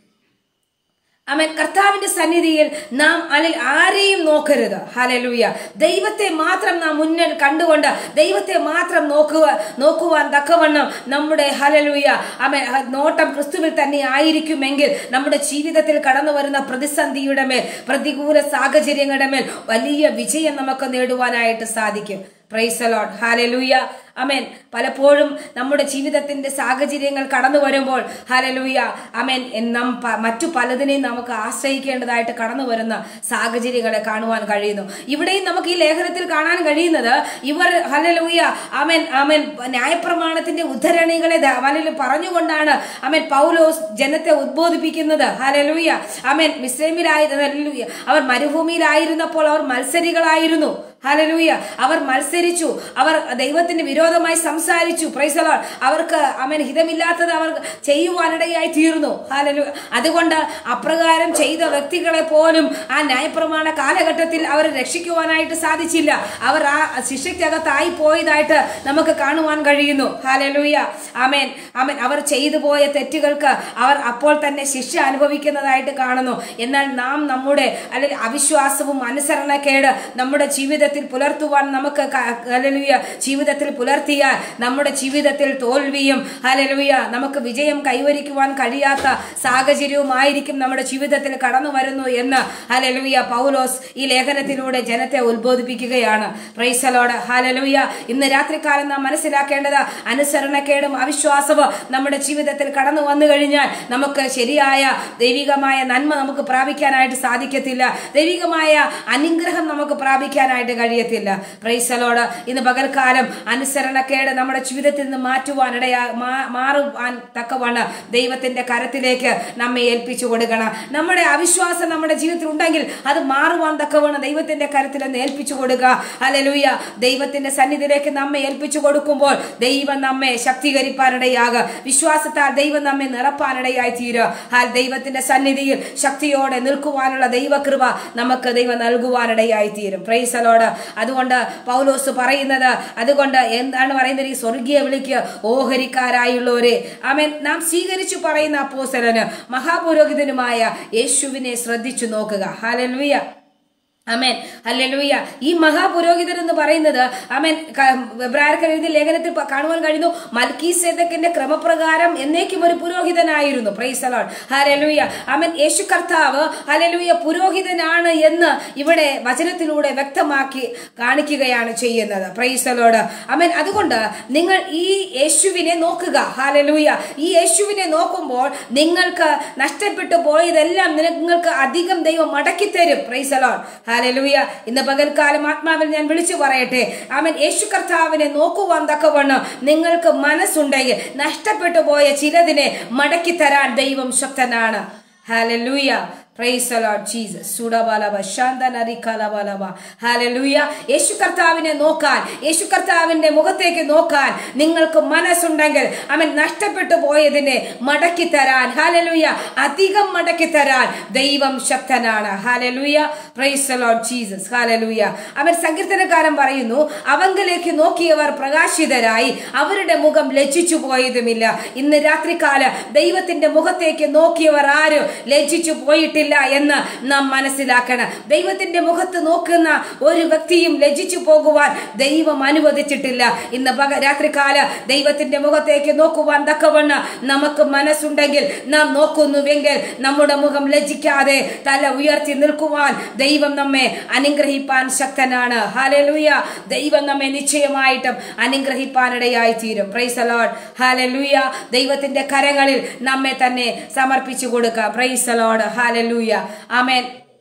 amen കർത്താവിന്റെ സന്നിധിയിൽ നാം അല്ലിൽ ആരെയും നോക്കരുത് ഹലലൂയ ദൈവത്തെ മാത്രം നാം മുന്നിൽ കണ്ടുകൊണ്ട് ദൈവത്തെ മാത്രം നോക്കുക നോക്കുവാൻ തക്കവണ്ണം നമ്മുടെ ഹലലൂയ അമേൻ ഹ- നോട്ടം ക്രിസ്തുവിൽ തന്നെ ആയിരിക്കുമെങ്കിൽ നമ്മുടെ ജീവിതത്തിൽ കടന്നു വരുന്ന പ്രതിസന്ധിയുടെ മേൽ പ്രതികൂല സാഹചര്യങ്ങളുടെ മേൽ വലിയ വിജയം നമുക്ക് നേടുവാനായിട്ട് സാധിക്കും പ്രൈസലോൺ ഹാലലൂയ അമേൻ പലപ്പോഴും നമ്മുടെ ജീവിതത്തിന്റെ സാഹചര്യങ്ങൾ കടന്നു വരുമ്പോൾ ഹാലലൂയ അമേൻ നാം പ- മറ്റു പലതിനെയും നമുക്ക് ആശ്രയിക്കേണ്ടതായിട്ട് കടന്നു വരുന്ന സാഹചര്യങ്ങളെ കാണുവാൻ കഴിയുന്നു ഇവിടെയും നമുക്ക് ഈ ലേഖനത്തിൽ കാണാൻ കഴിയുന്നത് ഇവർ ഹലലൂയ അമേൻ അമേൻ ന്യായപ്രമാണത്തിന്റെ ഉദ്ധരണികളെ ദ- വലയിൽ പറഞ്ഞുകൊണ്ടാണ് അമേൻ പൗലോസ് ജനത്തെ ഉദ്ബോധിപ്പിക്കുന്നത് ഹലലൂയ അമേൻ മിസ്ലൈമിലായി അവർ മരുഭൂമിയിലായിരുന്നപ്പോൾ അവർ മത്സരികളായിരുന്നു ഹലലൂയ അവർ മത്സരിച്ചു അവർ ദൈവത്തിന് വിരോധമായി സംസാരിച്ചു പ്രൈസലോൺ അവർക്ക് അവൻ ഹിതമില്ലാത്തത് അവർ ചെയ്യുവാനിടയായി തീർന്നു ഹലലു അതുകൊണ്ട് അപ്രകാരം ചെയ്ത വ്യക്തികളെ പോലും ആ ന്യായപ്രമാണ കാലഘട്ടത്തിൽ അവർ രക്ഷിക്കുവാനായിട്ട് സാധിച്ചില്ല അവർ ആ ശിക്ഷയ്ക്കകത്തായി പോയതായിട്ട് നമുക്ക് കാണുവാൻ കഴിയുന്നു ഹാലലൂയ ആമേൻ ആമേൻ അവർ ചെയ്തു പോയ തെറ്റുകൾക്ക് അവർ അപ്പോൾ തന്നെ ശിക്ഷ അനുഭവിക്കുന്നതായിട്ട് കാണുന്നു എന്നാൽ നാം നമ്മുടെ അല്ലെങ്കിൽ അവിശ്വാസവും അനുസരണക്കേട് നമ്മുടെ ജീവിതത്തിൽ പുലർത്തുവാൻ നമുക്ക് ക- ഹല്ലേലൂയ ജീവിതത്തിൽ പുലർത്തിയാൽ നമ്മുടെ ജീവിതത്തിൽ തോൽവിയും ഹലലുയ നമുക്ക് വിജയം കൈവരിക്കുവാൻ കഴിയാത്ത സാഹചര്യവുമായിരിക്കും നമ്മുടെ ജീവിതത്തിൽ കടന്നു വരുന്നു എന്ന് ഹലലുയ പൗലോസ് ഈ ലേഖനത്തിലൂടെ ജനത്തെ ഉത്ബോധിപ്പിക്കുകയാണ് പ്രൈസലോട് ഹലലുയ ഇന്ന് രാത്രികാലം നാം മനസ്സിലാക്കേണ്ടത് അനുസരണക്കേടും അവിശ്വാസവും നമ്മുടെ ജീവിതത്തിൽ കടന്നു വന്നു കഴിഞ്ഞാൽ നമുക്ക് ശരിയായ ദൈവികമായ നന്മ നമുക്ക് പ്രാപിക്കാനായിട്ട് സാധിക്കത്തില്ല ദൈവികമായ അനുഗ്രഹം നമുക്ക് പ്രാപിക്കാനായിട്ട് കഴിയത്തില്ല പ്രൈസലോട് ഇന്ന് പകൽക്കാലം അനുസരണക്കേട് നമ്മുടെ ജീവിതത്തിൽ നിന്ന് മാറ്റുവാൻ ഇടയാ മാ- മാറുവാൻ തക്കവണ്ണം ദൈവത്തിന്റെ കരത്തിലേക്ക് നമ്മെ ഏൽപ്പിച്ചു കൊടുക്കണം നമ്മുടെ അവിശ്വാസം നമ്മുടെ ജീവിതത്തിൽ ഉണ്ടെങ്കിൽ അത് മാറുവാൻ തക്കവണ്ണം ദൈവത്തിന്റെ കരത്തിൽ ഒന്ന് ഏൽപ്പിച്ചു കൊടുക്കുക അലലുയ ദൈവത്തിന്റെ സന്നിധിയിലേക്ക് നമ്മെ ഏൽപ്പിച്ചു കൊടുക്കുമ്പോൾ ദൈവം നമ്മെ ശക്തീകരിപ്പാനിടയാകുക വിശ്വാസത്താൽ ദൈവം നമ്മെ നിറപ്പാനിടയായി തീരുക ആ ദൈവത്തിന്റെ സന്നിധിയിൽ ശക്തിയോടെ നിൽക്കുവാനുള്ള ദൈവകൃപ നമുക്ക് ദൈവം നൽകുവാനിടയായി തീരും പ്രൈസലോട് അതുകൊണ്ട് പൗലോസ് പറയുന്നത് അതുകൊണ്ട് എന്താണ് പറയുന്നത് ഈ സ്വർഗീയ വിളിക്ക് ഓഹരിക്കാരായുള്ളവരെ ആമേൻ നാം സ്വീകരിച്ചു പറയുന്ന അപ്പോസലന് മഹാപുരോഹിതനുമായ യേശുവിനെ ശ്രദ്ധിച്ചു നോക്കുക ഹാലലുയ അമേൻ ഹല്ലേലൂയ ഈ മഹാപുരോഹിതൻ എന്ന് പറയുന്നത് അമേൻ എബ്രായർക്ക് എഴുതിയ ലേഖനത്തിൽ പ- കാണുവാൻ കഴിയുന്നു മൽക്കീ സേദക്കിന്റെ ക്രമപ്രകാരം എന്നേക്കും ഒരു പുരോഹിതനായിരുന്നു പ്രൈസലോൺ ഹല്ലേലൂയ അമേൻ യേശു കർത്താവ് ഹല്ലേലൂയ പുരോഹിതനാണ് എന്ന് ഇവിടെ വചനത്തിലൂടെ വ്യക്തമാക്കി കാണിക്കുകയാണ് ചെയ്യുന്നത് പ്രൈസലോട് അമേൻ അതുകൊണ്ട് നിങ്ങൾ ഈ യേശുവിനെ നോക്കുക ഹാലലൂയ ഈ യേശുവിനെ നോക്കുമ്പോൾ നിങ്ങൾക്ക് നഷ്ടപ്പെട്ടു പോയതെല്ലാം നിങ്ങൾക്ക് അധികം ദൈവം മടക്കി തരും പ്രൈസലോൺ ഹാലലൂയ ഇന്ന് പകൽക്കാലം ആത്മാവിൽ ഞാൻ വിളിച്ചു പറയട്ടെ അവൻ യേശു കർത്താവിനെ നോക്കുവാൻ തക്കവണ്ണം നിങ്ങൾക്ക് മനസ്സുണ്ടെങ്കിൽ നഷ്ടപ്പെട്ടു പോയ ചിലതിനെ മടക്കി തരാൻ ദൈവം ശക്തനാണ് hallelujah praise the Lord Jesus സുഡബാലബ ശാന്തനരിക്കലബലബ ഹല്ലേലൂയ യേശു കർത്താവിനെ നോക്കാൻ യേശു കർത്താവിന്റെ മുഖത്തേക്ക് നോക്കാൻ നിങ്ങൾക്ക് മനസ്സുണ്ടെങ്കിൽ അവൻ നഷ്ടപ്പെട്ടു പോയതിനെ മടക്കി തരാൻ ഹല്ലേലൂയ അധികം മടക്കി തരാൻ ദൈവം ശക്തനാണ് hallelujah praise the Lord Jesus hallelujah അവൻ സങ്കീർത്തനക്കാരൻ പറയുന്നു അവങ്കിലേക്ക് നോക്കിയവർ പ്രകാശിതരായി അവരുടെ മുഖം ലജ്ജിച്ചു പോയതുമില്ല ഇന്ന് രാത്രികാല ദൈവത്തിന്റെ മുഖത്തേക്ക് നോക്കിയവർ ആരും ലജ്ജിച്ചു പോയിട്ടില്ല എന്ന് നാം മനസ്സിലാക്കണം ദൈവത്തിന്റെ മുഖത്ത് നോക്കുന്ന ഒരു വ്യക്തിയും ലജ്ജിച്ചു പോകുവാൻ ദൈവം അനുവദിച്ചിട്ടില്ല ഇന്ന് പക രാത്രികാല ദൈവത്തിന്റെ മുഖത്തേക്ക് നോക്കുവാൻ തക്കവണ്ണം നമുക്ക് മനസ്സുണ്ടെങ്കിൽ നാം നോക്കുന്നുവെങ്കിൽ നമ്മുടെ മുഖം ലജ്ജിക്കാതെ തല ഉയർത്തി നിൽക്കുവാൻ ദൈവം നമ്മെ അനുഗ്രഹിപ്പാൻ ശക്തനാണ് ഹാലലൂയ ദൈവം നമ്മെ നിശ്ചയമായിട്ടും അനുഗ്രഹിപ്പാനിടയായി തീരും പ്രൈസ് അലോഡ് ഹാലലൂയ ദൈവത്തിന്റെ കരങ്ങളിൽ നമ്മെ തന്നെ സമർപ്പിച്ചു കൊടുക്കുക praise the Lord hallelujah amen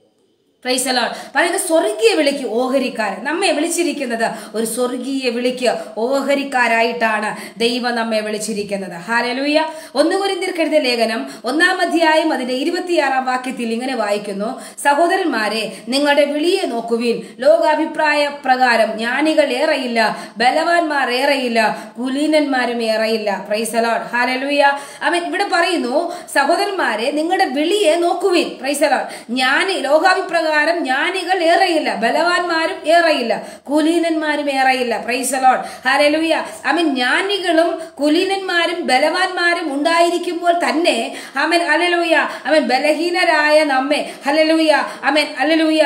praise the Lord പറയുന്നത് സ്വർഗീയ വിളിക്ക് ഓഹരിക്കാരൻ നമ്മെ വിളിച്ചിരിക്കുന്നത് ഒരു സ്വർഗീയ വിളിക്ക് ഓഹരിക്കാരായിട്ടാണ് ദൈവം നമ്മെ വിളിച്ചിരിക്കുന്നത് ഹാലലൂയ ഒന്നുകുരിന്തിർക്കെഴുതിയ ലേഖനം ഒന്നാം അധ്യായം അതിന്റെ ഇരുപത്തിയാറാം വാക്യത്തിൽ ഇങ്ങനെ വായിക്കുന്നു സഹോദരന്മാരെ നിങ്ങളുടെ വിളിയെ നോക്കുവിൻ ലോകാഭിപ്രായ പ്രകാരം ജ്ഞാനികൾ ഏറെയില്ല ബലവാന്മാർ ഏറെയില്ല കുലീനന്മാരും ഏറെയില്ല പ്രൈസ് അലോഡ് ഹാലലൂയ അവൻ ഇവിടെ പറയുന്നു സഹോദരന്മാരെ നിങ്ങളുടെ വിളിയെ നോക്കുവിൻ പ്രൈസ് അലോഡ് ജ്ഞാനി ലോകാഭിപ്രകാരം ജ്ഞാനികൾ ഏറെയില്ല ബലവാന്മാരും ഏറെയില്ല കുലീനന്മാരും ഏറെയില്ല പ്രൈസ് അലോഡ് ഹാലലൂയ അവൻ ജ്ഞാനികളും കുലീനന്മാരും ബലവാന്മാരും ഉണ്ടായിരിക്കുമ്പോൾ തന്നെ അവൻ അലലൂയ അവൻ ബലഹീനരായ നമ്മെ ഹലലൂയ അവൻ അലലൂയ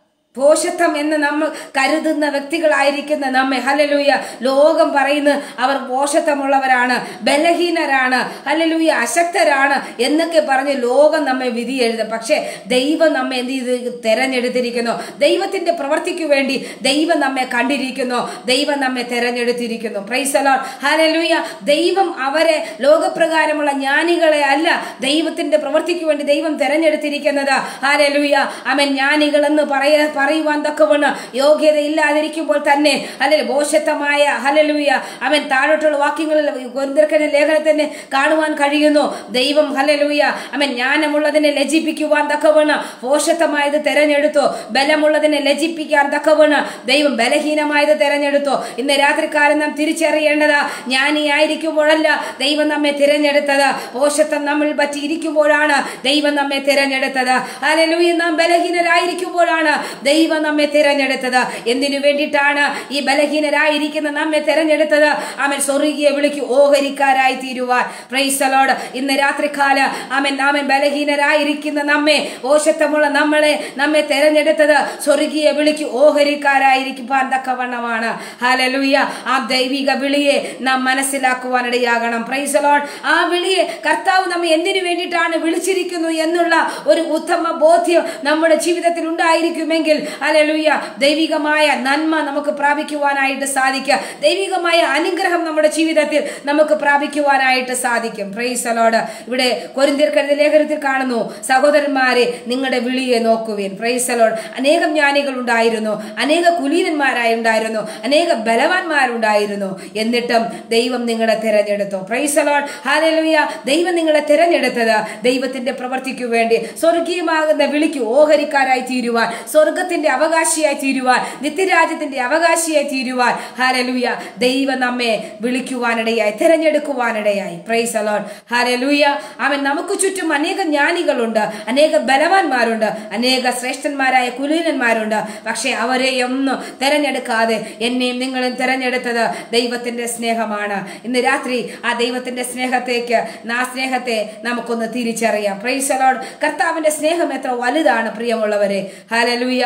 പോഷത്വം എന്ന് നമ്മൾ കരുതുന്ന വ്യക്തികളായിരിക്കുന്ന നമ്മെ ഹലലൂയ ലോകം പറയുന്നു അവർ പോഷത്വമുള്ളവരാണ് ബലഹീനരാണ് ഹലലൂയ അശക്തരാണ് എന്നൊക്കെ പറഞ്ഞ് ലോകം നമ്മെ വിധി എഴുതും പക്ഷേ ദൈവം നമ്മെ എന്ത് ചെയ്ത് തെരഞ്ഞെടുത്തിരിക്കുന്നു ദൈവത്തിന്റെ പ്രവർത്തിക്കു വേണ്ടി ദൈവം നമ്മെ കണ്ടിരിക്കുന്നു ദൈവം നമ്മെ തെരഞ്ഞെടുത്തിരിക്കുന്നു പ്രൈസലോൺ ഹലലൂയ ദൈവം അവരെ ലോകപ്രകാരമുള്ള ജ്ഞാനികളെ അല്ല ദൈവത്തിന്റെ പ്രവർത്തിക്കു വേണ്ടി ദൈവം തെരഞ്ഞെടുത്തിരിക്കുന്നത് ഹലലൂയ അവൻ ജ്ഞാനികൾ എന്ന് പറയ പറയുവാൻ തക്കവണ്ണം യോഗ്യത ഇല്ലാതിരിക്കുമ്പോൾ തന്നെ അല്ലെങ്കിൽ ബോഷത്വമായ ഹലലൂയ അവൻ താഴോട്ടുള്ള വാക്യങ്ങളിൽ കൊന്തിരക്കന്റെ ലേഖനത്തിന് കാണുവാൻ കഴിയുന്നു ദൈവം ഹലലൂയ അവൻ ജ്ഞാനമുള്ളതിനെ ലജിപ്പിക്കുവാൻ തക്കവണ്ണം പോഷത്വമായത് തെരഞ്ഞെടുത്തു ബലമുള്ളതിനെ ലജിപ്പിക്കാൻ തക്കവണ്ണം ദൈവം ബലഹീനമായത് തെരഞ്ഞെടുത്തു ഇന്ന് രാത്രികാലം നാം തിരിച്ചറിയേണ്ടത് ജ്ഞാനിയായിരിക്കുമ്പോഴല്ല ദൈവം നമ്മെ തിരഞ്ഞെടുത്തത് പോഷത്വം നമ്മിൽ പറ്റിയിരിക്കുമ്പോഴാണ് ദൈവം നമ്മെ തിരഞ്ഞെടുത്തത് ഹലലൂയ നാം ബലഹീനരായിരിക്കുമ്പോഴാണ് ദൈവം നമ്മെ തിരഞ്ഞെടുത്തത് എന്തിനു വേണ്ടിയിട്ടാണ് ഈ ബലഹീനരായിരിക്കുന്ന നമ്മെ തിരഞ്ഞെടുത്തത് അവൻ സ്വർഗീയ വിളിക്ക് ഓഹരിക്കാരായി തീരുവാൻ പ്രൈസലോട് ഇന്ന് രാത്രികാല അവൻ അവൻ ബലഹീനരായിരിക്കുന്ന നമ്മെ ഓശത്വമുള്ള നമ്മളെ നമ്മെ തിരഞ്ഞെടുത്തത് സ്വർഗീയ വിളിക്ക് ഓഹരിക്കാരായിരിക്കാൻ തക്കവണ്ണമാണ് ഹലലൂയ ആ ദൈവിക വിളിയെ നാം മനസ്സിലാക്കുവാനിടയാകണം പ്രൈസലോൺ ആ വിളിയെ കർത്താവ് നമ്മെ എന്തിനു വേണ്ടിയിട്ടാണ് വിളിച്ചിരിക്കുന്നു എന്നുള്ള ഒരു ഉത്തമ ബോധ്യം നമ്മുടെ ജീവിതത്തിൽ ഉണ്ടായിരിക്കുമെങ്കിൽ അലലുയ്യ ദൈവികമായ നന്മ നമുക്ക് പ്രാപിക്കുവാനായിട്ട് സാധിക്കുക ദൈവികമായ അനുഗ്രഹം നമ്മുടെ ജീവിതത്തിൽ നമുക്ക് പ്രാപിക്കുവാനായിട്ട് സാധിക്കും പ്രൈസലോട് ഇവിടെ കൊരിന്തിർക്കരുത് ലേഖനത്തിൽ കാണുന്നു സഹോദരന്മാരെ നിങ്ങളുടെ വിളിയെ നോക്കുവിൻ പ്രൈസലോട് അനേകം ജ്ഞാനികൾ ഉണ്ടായിരുന്നു അനേക കുലീനന്മാരായി ഉണ്ടായിരുന്നു അനേക ബലവാന്മാരുണ്ടായിരുന്നു എന്നിട്ടും ദൈവം നിങ്ങളെ തിരഞ്ഞെടുത്തു പ്രൈസലോട് ഹാലലുയ്യ ദൈവം നിങ്ങളെ തിരഞ്ഞെടുത്തത് ദൈവത്തിന്റെ പ്രവർത്തിക്കു വേണ്ടി സ്വർഗീയമാകുന്ന വിളിക്ക് ഓഹരിക്കാരായി തീരുവാൻ സ്വർഗത്തിന്റെ അവകാശിയായി തീരുവാൻ നിത്യരാജ്യത്തിന്റെ അവകാശിയായി തീരുവാൻ ഹാലലൂയ ദൈവം നമ്മെ വിളിക്കുവാനിടയായി തിരഞ്ഞെടുക്കുവാനിടയായി പ്രൈസ് അലോൺ ഹാലലൂയ അവൻ നമുക്ക് ചുറ്റും അനേക ജ്ഞാനികളുണ്ട് അനേക ബലവാന്മാരുണ്ട് അനേക ശ്രേഷ്ഠന്മാരായ കുലീനന്മാരുണ്ട് പക്ഷെ അവരെയൊന്നും തെരഞ്ഞെടുക്കാതെ എന്നെയും നിങ്ങളും തെരഞ്ഞെടുത്തത് ദൈവത്തിന്റെ സ്നേഹമാണ് ഇന്ന് രാത്രി ആ ദൈവത്തിന്റെ സ്നേഹത്തേക്ക് ആ സ്നേഹത്തെ നമുക്കൊന്ന് തിരിച്ചറിയാം പ്രൈസ് അലോൺ കർത്താവിന്റെ സ്നേഹം എത്ര വലുതാണ് പ്രിയമുള്ളവരെ ഹലലൂയ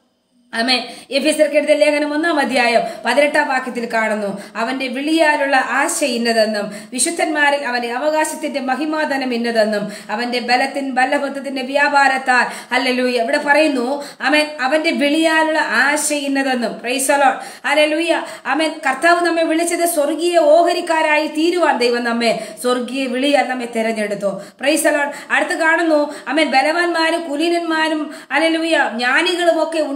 അമേ എഫീസർക്കെടുത്ത ലേഖനം ഒന്നാം അധ്യായം പതിനെട്ടാം വാക്യത്തിൽ കാണുന്നു അവന്റെ വിളിയാലുള്ള ആശ ഇന്നതെന്നും വിശുദ്ധന്മാരിൽ അവന്റെ അവകാശത്തിന്റെ മഹിമാധനം ഇന്നതെന്നും അവന്റെ ബലത്തിൻ ബലബദ്ധത്തിന്റെ വ്യാപാരത്താൽ അല്ലലൂയ ഇവിടെ പറയുന്നു അവൻ അവന്റെ വിളിയാലുള്ള ആശ ഇന്നതെന്നും പ്രൈസലോൺ അല്ലലൂയ അവൻ കർത്താവ് നമ്മെ വിളിച്ചത് സ്വർഗീയ ഓഹരിക്കാരായി തീരുവാൻ ദൈവം നമ്മെ സ്വർഗീയ വിളിയാൽ നമ്മെ തെരഞ്ഞെടുത്തു പ്രൈസലോൺ അടുത്ത് കാണുന്നു അവൻ ബലവാന്മാരും കുലീനന്മാരും അല്ലലൂയ ജ്ഞാനികളും ഒക്കെ ഉണ്ടായിരിക്കും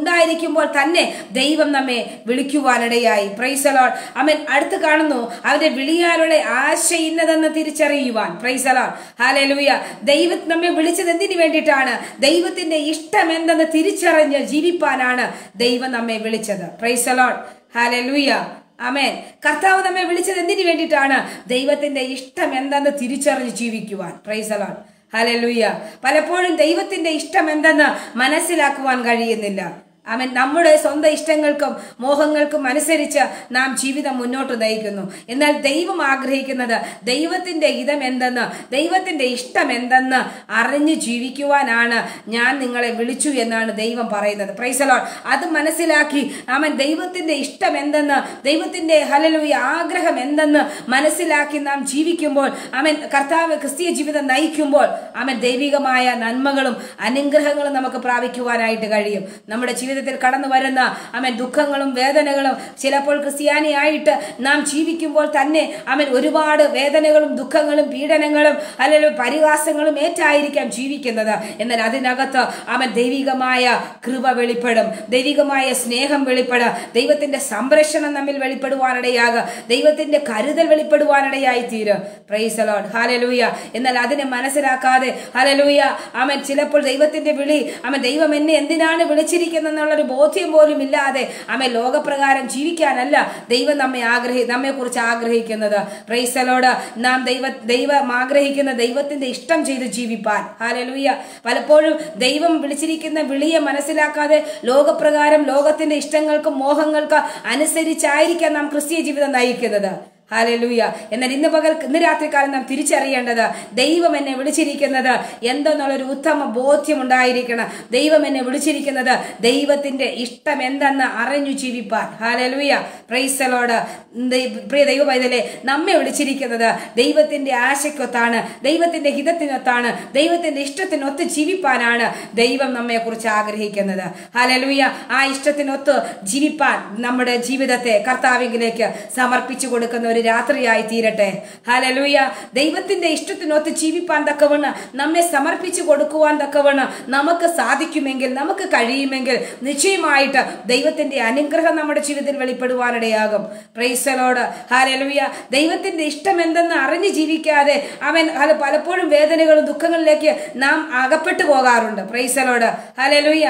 നയിക്കുമ്പോൾ തന്നെ ദൈവം നമ്മെ വിളിക്കുവാനിടയായി പ്രൈസലോൺ അവൻ അടുത്ത് കാണുന്നു അവന്റെ വിളിയാലുള്ള ആശ ഇന്നതെന്ന് തിരിച്ചറിയുവാൻ പ്രൈസലോൺ ഹാലലൂയ ദൈവം നമ്മെ വിളിച്ചത് എന്തിനു വേണ്ടിയിട്ടാണ് ദൈവത്തിന്റെ ഇഷ്ടം എന്തെന്ന് തിരിച്ചറിഞ്ഞ് ജീവിപ്പാനാണ് ദൈവം നമ്മെ വിളിച്ചത് പ്രൈസലോൺ ഹാലലൂയ അമേൻ കർത്താവ് നമ്മെ വിളിച്ചത് എന്തിനു വേണ്ടിയിട്ടാണ് ദൈവത്തിന്റെ ഇഷ്ടം എന്തെന്ന് തിരിച്ചറിഞ്ഞ് ജീവിക്കുവാൻ പ്രൈസലോൺ ഹലലുയ്യ പലപ്പോഴും ദൈവത്തിന്റെ ഇഷ്ടം എന്തെന്ന് മനസ്സിലാക്കുവാൻ കഴിയുന്നില്ല അവൻ നമ്മുടെ സ്വന്തം ഇഷ്ടങ്ങൾക്കും മോഹങ്ങൾക്കും അനുസരിച്ച് നാം ജീവിതം മുന്നോട്ട് നയിക്കുന്നു എന്നാൽ ദൈവം ആഗ്രഹിക്കുന്നത് ദൈവത്തിന്റെ ഹിതം എന്തെന്ന് ദൈവത്തിന്റെ ഇഷ്ടം എന്തെന്ന് അറിഞ്ഞു ജീവിക്കുവാനാണ് ഞാൻ നിങ്ങളെ വിളിച്ചു എന്നാണ് ദൈവം പറയുന്നത് പ്രൈസലോൺ അത് മനസ്സിലാക്കി അവൻ ദൈവത്തിന്റെ ഇഷ്ടം എന്തെന്ന് ദൈവത്തിന്റെ ഹലലുയ ആഗ്രഹം എന്തെന്ന് മനസ്സിലാക്കി നാം ജീവിക്കുമ്പോൾ അവൻ കർത്താവ് ക്രിസ്തീയ ജീവിതം നയിക്കുമ്പോൾ അവൻ ദൈവികമായ നന്മകളും അനുഗ്രഹങ്ങളും നമുക്ക് പ്രാപിക്കുവാനായിട്ട് കഴിയും നമ്മുടെ ജീവിതത്തിൽ കടന്നു വരുന്ന അവൻ ദുഃഖങ്ങളും വേദനകളും ചിലപ്പോൾ ക്രിസ്ത്യാനിയായിട്ട് നാം ജീവിക്കുമ്പോൾ തന്നെ അവൻ ഒരുപാട് വേദനകളും ദുഃഖങ്ങളും പീഡനങ്ങളും അല്ലെങ്കിൽ പരിഹാസങ്ങളും ഏറ്റായിരിക്കാം ജീവിക്കുന്നത് എന്നാൽ അതിനകത്ത് അവൻ ദൈവികമായ കൃപ വെളിപ്പെടും ദൈവികമായ സ്നേഹം വെളിപ്പെടുക ദൈവത്തിന്റെ സംരക്ഷണം നമ്മിൽ വെളിപ്പെടുവാനിടയാകുക ദൈവത്തിന്റെ കരുതൽ വെളിപ്പെടുവാനിടയായി തീരും പ്രൈസലോൺ ഹാലലൂയ എന്നാൽ അതിനെ മനസ്സിലാക്കാതെ ഹലലൂയ അവൻ ചിലപ്പോൾ ദൈവത്തിന്റെ വിളി അവൻ ദൈവം എന്നെ എന്തിനാണ് വിളിച്ചിരിക്കുന്നെന്നുള്ളൊരു ബോധ്യം പോലും ഇല്ലാതെ അവൻ ലോകപ്രകാരം ജീവിക്കാനല്ല ദൈവം നമ്മെ ആഗ്രഹി നമ്മെ കുറിച്ച് ആഗ്രഹിക്കുന്നത് പ്രൈസലോട് നാം ദൈവ ദൈവം ആഗ്രഹിക്കുന്ന ദൈവത്തിന്റെ ഇഷ്ടം ചെയ്ത് ജീവിപ്പാൻ ഹാലലൂയ പലപ്പോഴും ദൈവം വിളിച്ചിരിക്കുന്ന വിളിയെ മനസ്സിലാക്കാതെ ലോകപ്രകാരം ലോകത്തിന്റെ ഇഷ്ടങ്ങൾക്കും മോഹങ്ങൾക്കും അനുസരിച്ചായിരിക്കാം നാം ക്രിസ്തീയ ജീവിതം നയിക്കുന്നത് ഹാലലൂയ എന്നാൽ ഇന്ന് പകൽ ഇന്ന് രാത്രികാലം നാം തിരിച്ചറിയേണ്ടത് ദൈവം എന്നെ വിളിച്ചിരിക്കുന്നത് എന്തെന്നുള്ളൊരു ഉത്തമ ബോധ്യം ഉണ്ടായിരിക്കണം ദൈവം എന്നെ വിളിച്ചിരിക്കുന്നത് ദൈവത്തിന്റെ ഇഷ്ടം എന്തെന്ന് അറിഞ്ഞു ജീവിപ്പാൻ ഹാലലൂയ പ്രൈസലോട് പ്രിയ ദൈവ പൈതലെ നമ്മെ വിളിച്ചിരിക്കുന്നത് ദൈവത്തിന്റെ ആശയ്ക്കൊത്താണ് ദൈവത്തിന്റെ ഹിതത്തിനൊത്താണ് ദൈവത്തിന്റെ ഇഷ്ടത്തിനൊത്ത് ജീവിപ്പാനാണ് ദൈവം നമ്മെ കുറിച്ച് ആഗ്രഹിക്കുന്നത് ഹാലലൂയ ആ ഇഷ്ടത്തിനൊത്ത് ജീവിപ്പാൻ നമ്മുടെ ജീവിതത്തെ കർത്താവിങ്കിലേക്ക് സമർപ്പിച്ചു കൊടുക്കുന്ന ഒരു രാത്രിയായി തീരട്ടെ ഹലലൂയ ദൈവത്തിന്റെ ഇഷ്ടത്തിനൊത്ത് ജീവിപ്പാൻ തക്കവണ്ണം നമ്മെ സമർപ്പിച്ചു കൊടുക്കുവാൻ തക്കവണ്ണം നമുക്ക് സാധിക്കുമെങ്കിൽ നമുക്ക് കഴിയുമെങ്കിൽ നിശ്ചയമായിട്ട് ദൈവത്തിന്റെ അനുഗ്രഹം നമ്മുടെ ജീവിതത്തിൽ വെളിപ്പെടുവാനിടയാകും പ്രൈസലോട് ഹാലലൂയ ദൈവത്തിന്റെ ഇഷ്ടം എന്തെന്ന് അറിഞ്ഞു ജീവിക്കാതെ അവൻ ഹല- പലപ്പോഴും വേദനകളും ദുഃഖങ്ങളിലേക്ക് നാം അകപ്പെട്ടു പോകാറുണ്ട് പ്രൈസലോട് ഹലലൂയ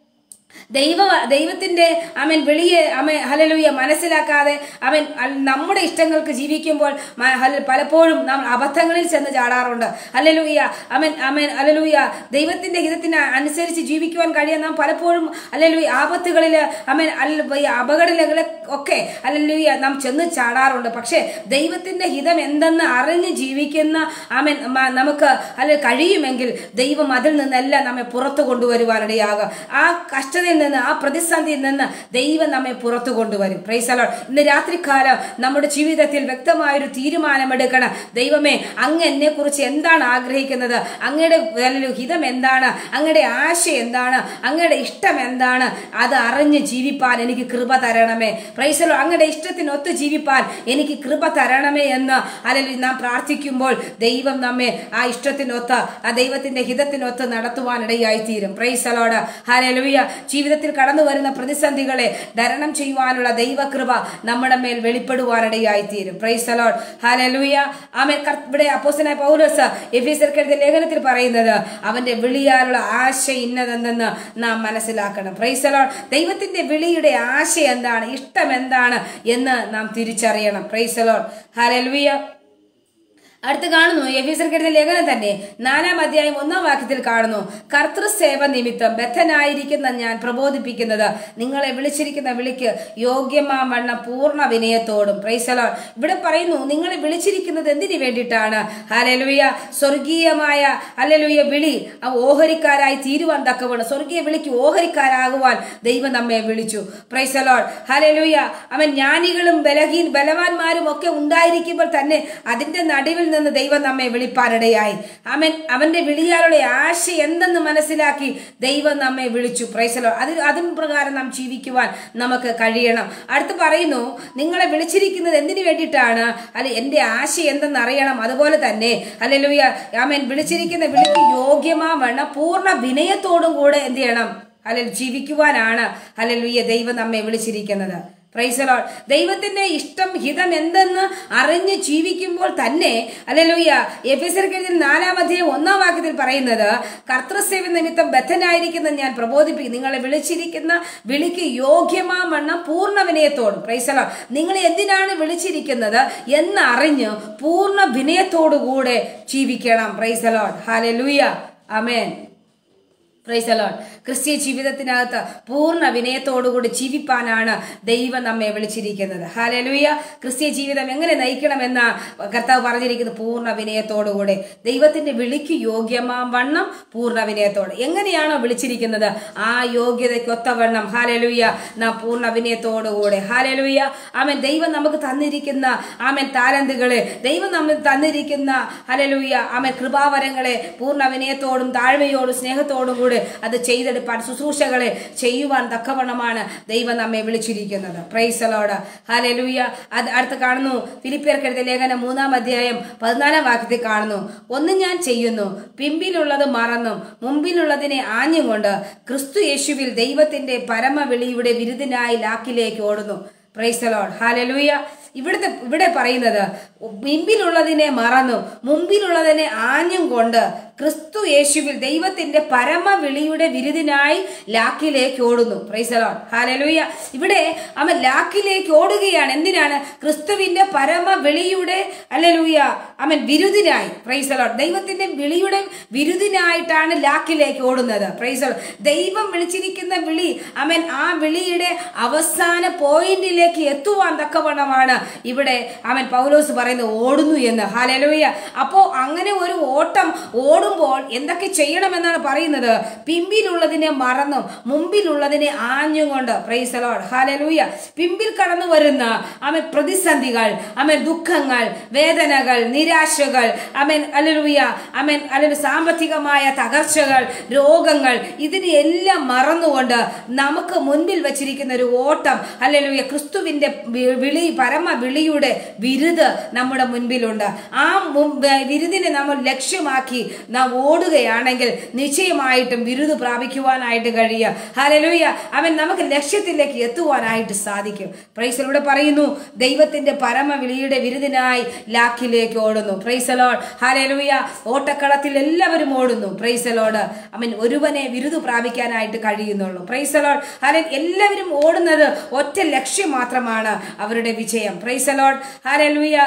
ദൈവ ദൈവത്തിന്റെ അവൻ വിളിയെ അവൻ ഹലലൂയ മനസ്സിലാക്കാതെ അവൻ അൽ- നമ്മുടെ ഇഷ്ടങ്ങൾക്ക് ജീവിക്കുമ്പോൾ മ- ഹല- പലപ്പോഴും നാം അബദ്ധങ്ങളിൽ ചെന്ന് ചാടാറുണ്ട് ഹലലൂയ അവൻ അവൻ ഹലലൂയ ദൈവത്തിന്റെ ഹിതത്തിന് അനുസരിച്ച് ജീവിക്കുവാൻ കഴിയാൻ നാം പലപ്പോഴും ഹലലൂയ ആപത്തുകളിൽ അവൻ അപകടങ്ങളെ ഒക്കെ ഹലലൂയ നാം ചെന്ന് ചാടാറുണ്ട് പക്ഷേ ദൈവത്തിന്റെ ഹിതം എന്തെന്ന് അറിഞ്ഞ് ജീവിക്കുന്ന അവൻ മ- നമുക്ക് അല്ലെ കഴിയുമെങ്കിൽ ദൈവം അതിൽ നിന്നെല്ലാം നമ്മെ പുറത്തു കൊണ്ടുവരുവാനിടയാകും ആ കഷ്ടതയിൽ നിന്ന് ആ പ്രതിസന്ധിയിൽ നിന്ന് ദൈവം നമ്മെ പുറത്തു കൊണ്ടുവരും പ്രൈസലോൺ ഇന്ന് രാത്രികാലം നമ്മുടെ ജീവിതത്തിൽ വ്യക്തമായൊരു തീരുമാനമെടുക്കണം ദൈവമേ അങ്ങ് എന്നെ കുറിച്ച് എന്താണ് ആഗ്രഹിക്കുന്നത് അങ്ങയുടെ വലിയ ഹിതം എന്താണ് അങ്ങയുടെ ആശ എന്താണ് അങ്ങയുടെ ഇഷ്ടം എന്താണ് അത് അറിഞ്ഞ് ജീവിപ്പാൻ എനിക്ക് കൃപ തരണമേ പ്രൈസലോ അങ്ങയുടെ ഇഷ്ടത്തിനൊത്ത് ജീവിപ്പാൻ എനിക്ക് കൃപ തരണമേ എന്ന് അല്ലെങ്കിൽ നാം പ്രാർത്ഥിക്കുമ്പോൾ ദൈവം നമ്മെ ആ ഇഷ്ടത്തിനൊത്ത് ആ ദൈവത്തിന്റെ ഹിതത്തിനൊത്ത് നടത്തുവാനിടയായി തീരും പ്രൈസലോട് ഹലലുയ ജീവിതത്തിൽ കടന്നു വരുന്ന പ്രതിസന്ധികളെ ധരണം ചെയ്യുവാനുള്ള ദൈവകൃപ നമ്മുടെ മേൽ വെളിപ്പെടുവാനിടയായി തീരും പ്രൈസലോഡ് ഹലലുയ ആമേ ഇവിടെ അപ്പോസനായ പൗലോസ് എഫീസർക്ക് എഴുതിയ ലേഖനത്തിൽ പറയുന്നത് അവന്റെ വിളിയാലുള്ള ആശ ഇന്നതെന്ന് നാം മനസ്സിലാക്കണം പ്രൈസലോഡ് ദൈവത്തിന്റെ വിളിയുടെ ആശ എന്താണ് ഇഷ്ടം എന്താണ് എന്ന് നാം തിരിച്ചറിയണം പ്രൈസലോഡ് ഹലലുയ അടുത്ത് കാണുന്നു എഫീസർക്കെടുത്ത ലേഖനം തന്നെ നാലാം അധ്യായം ഒന്നാം വാക്യത്തിൽ കാണുന്നു കർത്തൃസേവ നിമിത്തം ബദ്ധനായിരിക്കുന്ന ഞാൻ പ്രബോധിപ്പിക്കുന്നത് നിങ്ങളെ വിളിച്ചിരിക്കുന്ന വിളിക്ക് യോഗ്യമാം വണ്ണം പൂർണ്ണ വിനയത്തോടും പ്രൈസലോൺ ഇവിടെ പറയുന്നു നിങ്ങളെ വിളിച്ചിരിക്കുന്നത് എന്തിനു വേണ്ടിയിട്ടാണ് ഹലലുയ സ്വർഗീയമായ ഹലലുയ വിളി ആ ഓഹരിക്കാരായി തീരുവാൻ തക്കവണ്ണം സ്വർഗീയ വിളിക്ക് ഓഹരിക്കാരാകുവാൻ ദൈവം നമ്മെ വിളിച്ചു പ്രൈസലോൺ ഹലലുയ അവൻ ജ്ഞാനികളും ബലഹീൻ ബലവാന്മാരും ഒക്കെ ഉണ്ടായിരിക്കുമ്പോൾ തന്നെ അതിന്റെ നടുവിൽ നിന്ന് ദൈവം നമ്മെ വിളിപ്പാനിടയായി അവൻ അവന്റെ വിളിയാലുള്ള ആശ എന്തെന്ന് മനസ്സിലാക്കി ദൈവം നമ്മെ വിളിച്ചു പ്രൈസലോ അതിൽ അതിൻ പ്രകാരം നാം ജീവിക്കുവാൻ നമുക്ക് കഴിയണം അടുത്ത് പറയുന്നു നിങ്ങളെ വിളിച്ചിരിക്കുന്നത് എന്തിനു വേണ്ടിയിട്ടാണ് അല്ലെ എന്റെ ആശ എന്തെന്ന് അറിയണം അതുപോലെ തന്നെ അല്ലെലുയ ആമൻ വിളിച്ചിരിക്കുന്ന വിളിക്ക് യോഗ്യമാ വേണം പൂർണ്ണ വിനയത്തോടും കൂടെ എന്ത് ചെയ്യണം അല്ലെങ്കിൽ ജീവിക്കുവാനാണ് അല്ലെങ്കിൽ ദൈവം നമ്മെ വിളിച്ചിരിക്കുന്നത് പ്രൈസലോൾ ദൈവത്തിന്റെ ഇഷ്ടം ഹിതം എന്തെന്ന് അറിഞ്ഞ് ജീവിക്കുമ്പോൾ തന്നെ അല്ലല്ലോയ്യ എഫ് എസ് എൽ നാലാം അധ്യായം ഒന്നാം വാക്യത്തിൽ പറയുന്നത് കർത്തൃസേവ നിമിത്തം ബദ്ധനായിരിക്കുന്ന ഞാൻ പ്രബോധിപ്പിക്കും നിങ്ങളെ വിളിച്ചിരിക്കുന്ന വിളിക്ക് യോഗ്യമാവണ്ണം പൂർണ്ണ വിനയത്തോടും പ്രൈസലോ നിങ്ങൾ എന്തിനാണ് വിളിച്ചിരിക്കുന്നത് എന്നറിഞ്ഞ് പൂർണ്ണ വിനയത്തോടുകൂടെ ജീവിക്കണം പ്രൈസലോൺ ഹാലലൂയ അമേൻ പ്രൈസലോൺ ക്രിസ്തീയ ജീവിതത്തിനകത്ത് പൂർണ്ണ വിനയത്തോടുകൂടി ജീവിപ്പാനാണ് ദൈവം നമ്മെ വിളിച്ചിരിക്കുന്നത് ഹാലലുയ ക്രിസ്തീയ ജീവിതം എങ്ങനെ നയിക്കണമെന്ന കർത്താവ് പറഞ്ഞിരിക്കുന്നത് പൂർണ്ണ വിനയത്തോടുകൂടി ദൈവത്തിന്റെ വിളിക്ക് യോഗ്യമാം വണ്ണം പൂർണ്ണ വിനയത്തോടെ എങ്ങനെയാണോ വിളിച്ചിരിക്കുന്നത് ആ യോഗ്യതയ്ക്കൊത്തവണ്ണം ഹാലലുയ നാം പൂർണ്ണ വിനയത്തോടുകൂടെ ഹാലലുയ ആമൻ ദൈവം നമുക്ക് തന്നിരിക്കുന്ന ആമൻ താലന്തുകളെ ദൈവം നമ്മൾ തന്നിരിക്കുന്ന ഹലലുയ ആമൻ കൃപാവരങ്ങളെ പൂർണ്ണ വിനയത്തോടും താഴ്മയോടും സ്നേഹത്തോടും കൂടെ അത് ചെയ്തെടുപ്പാൻ ശുശ്രൂഷകളെ ചെയ്യുവാൻ തക്കവണ്ണമാണ് ദൈവം നമ്മെ വിളിച്ചിരിക്കുന്നത് പ്രൈസലോട് ഹാലലൂയ അത് അടുത്ത് കാണുന്നു ഫിലിപ്പിയർക്കെഴുതിയ ലേഖനം മൂന്നാം അധ്യായം പതിനാലാം വാക്യത്തിൽ കാണുന്നു ഒന്ന് ഞാൻ ചെയ്യുന്നു പിമ്പിലുള്ളത് മറന്നും മുമ്പിലുള്ളതിനെ ആഞ്ഞും കൊണ്ട് ക്രിസ്തു യേശുവിൽ ദൈവത്തിന്റെ പരമവിളിയുടെ വിരുദിനായി ലാക്കിലേക്ക് ഓടുന്നു പ്രൈസലോഡ് ഹാലലൂയ ഇവിടുത്തെ ഇവിടെ പറയുന്നത് മുമ്പിലുള്ളതിനെ മറന്നു മുമ്പിലുള്ളതിനെ ആഞ്ഞും കൊണ്ട് ക്രിസ്തു യേശുവിൽ ദൈവത്തിന്റെ പരമവിളിയുടെ വിരുദിനായി ലാക്കിലേക്ക് ഓടുന്നു പ്രൈസലോൺ ഹാലലൂയ ഇവിടെ അവൻ ലാക്കിലേക്ക് ഓടുകയാണ് എന്തിനാണ് ക്രിസ്തുവിന്റെ പരമവിളിയുടെ അല്ലലൂയ അവൻ വിരുദിനായി പ്രൈസലോൺ ദൈവത്തിന്റെ വിളിയുടെ വിരുദിനായിട്ടാണ് ലാക്കിലേക്ക് ഓടുന്നത് പ്രൈസലോൺ ദൈവം വിളിച്ചിരിക്കുന്ന വിളി അവൻ ആ വിളിയുടെ അവസാന പോയിന്റിലേക്ക് എത്തുവാൻ തക്കവണ്ണമാണ് ഇവിടെ അവൻ പൗലോസ് പറയുന്നത് ഓടുന്നു എന്ന് ഹാലലൂയ അപ്പോ അങ്ങനെ ഒരു ഓട്ടം ഓടുമ്പോൾ എന്തൊക്കെ ചെയ്യണമെന്നാണ് പറയുന്നത് പിമ്പിലുള്ളതിനെ മറന്നും മുമ്പിലുള്ളതിനെ ആഞ്ഞും കൊണ്ട് പ്രൈസലോഡ് ഹാലലൂയ പിമ്പിൽ കടന്നു വരുന്ന അവൻ പ്രതിസന്ധികൾ അവൻ ദുഃഖങ്ങൾ വേദനകൾ നിരാശകൾ അവൻ അലലൂയ അവൻ അല്ലൊരു സാമ്പത്തികമായ തകർച്ചകൾ രോഗങ്ങൾ ഇതിനെ എല്ലാം മറന്നുകൊണ്ട് നമുക്ക് മുൻപിൽ വച്ചിരിക്കുന്ന ഒരു ഓട്ടം അല്ലലൂയ ക്രിസ്തുവിന്റെ വി- വിളി പരമ വിളിയുടെ വിരുദ് നമ്മുടെ മുൻപിലുണ്ട് ആ മും- വിരുദിനെ നമ്മൾ ലക്ഷ്യമാക്കി നാം ഓടുകയാണെങ്കിൽ നിശ്ചയമായിട്ടും വിരുദ് പ്രാപിക്കുവാനായിട്ട് കഴിയുക ഹലലൂയ അവൻ നമുക്ക് ലക്ഷ്യത്തിലേക്ക് എത്തുവാനായിട്ട് സാധിക്കും പ്രൈസലൂടെ പറയുന്നു ദൈവത്തിന്റെ പരമ വിളിയുടെ വിരുദിനായി ലാക്കിലേക്ക് ഓടുന്നു പ്രൈസലോഡ് ഹലലൂയ ഓട്ടക്കളത്തിൽ എല്ലാവരും ഓടുന്നു പ്രൈസലോട് അവൻ ഒരുവനെ വിരുദ് പ്രാപിക്കാനായിട്ട് കഴിയുന്നുള്ളൂ പ്രൈസലോഡ് ഹലൻ എല്ലാവരും ഓടുന്നത് ഒറ്റ ലക്ഷ്യം മാത്രമാണ് അവരുടെ വിജയം പ്രൈസലോഡ് ഹലലൂയ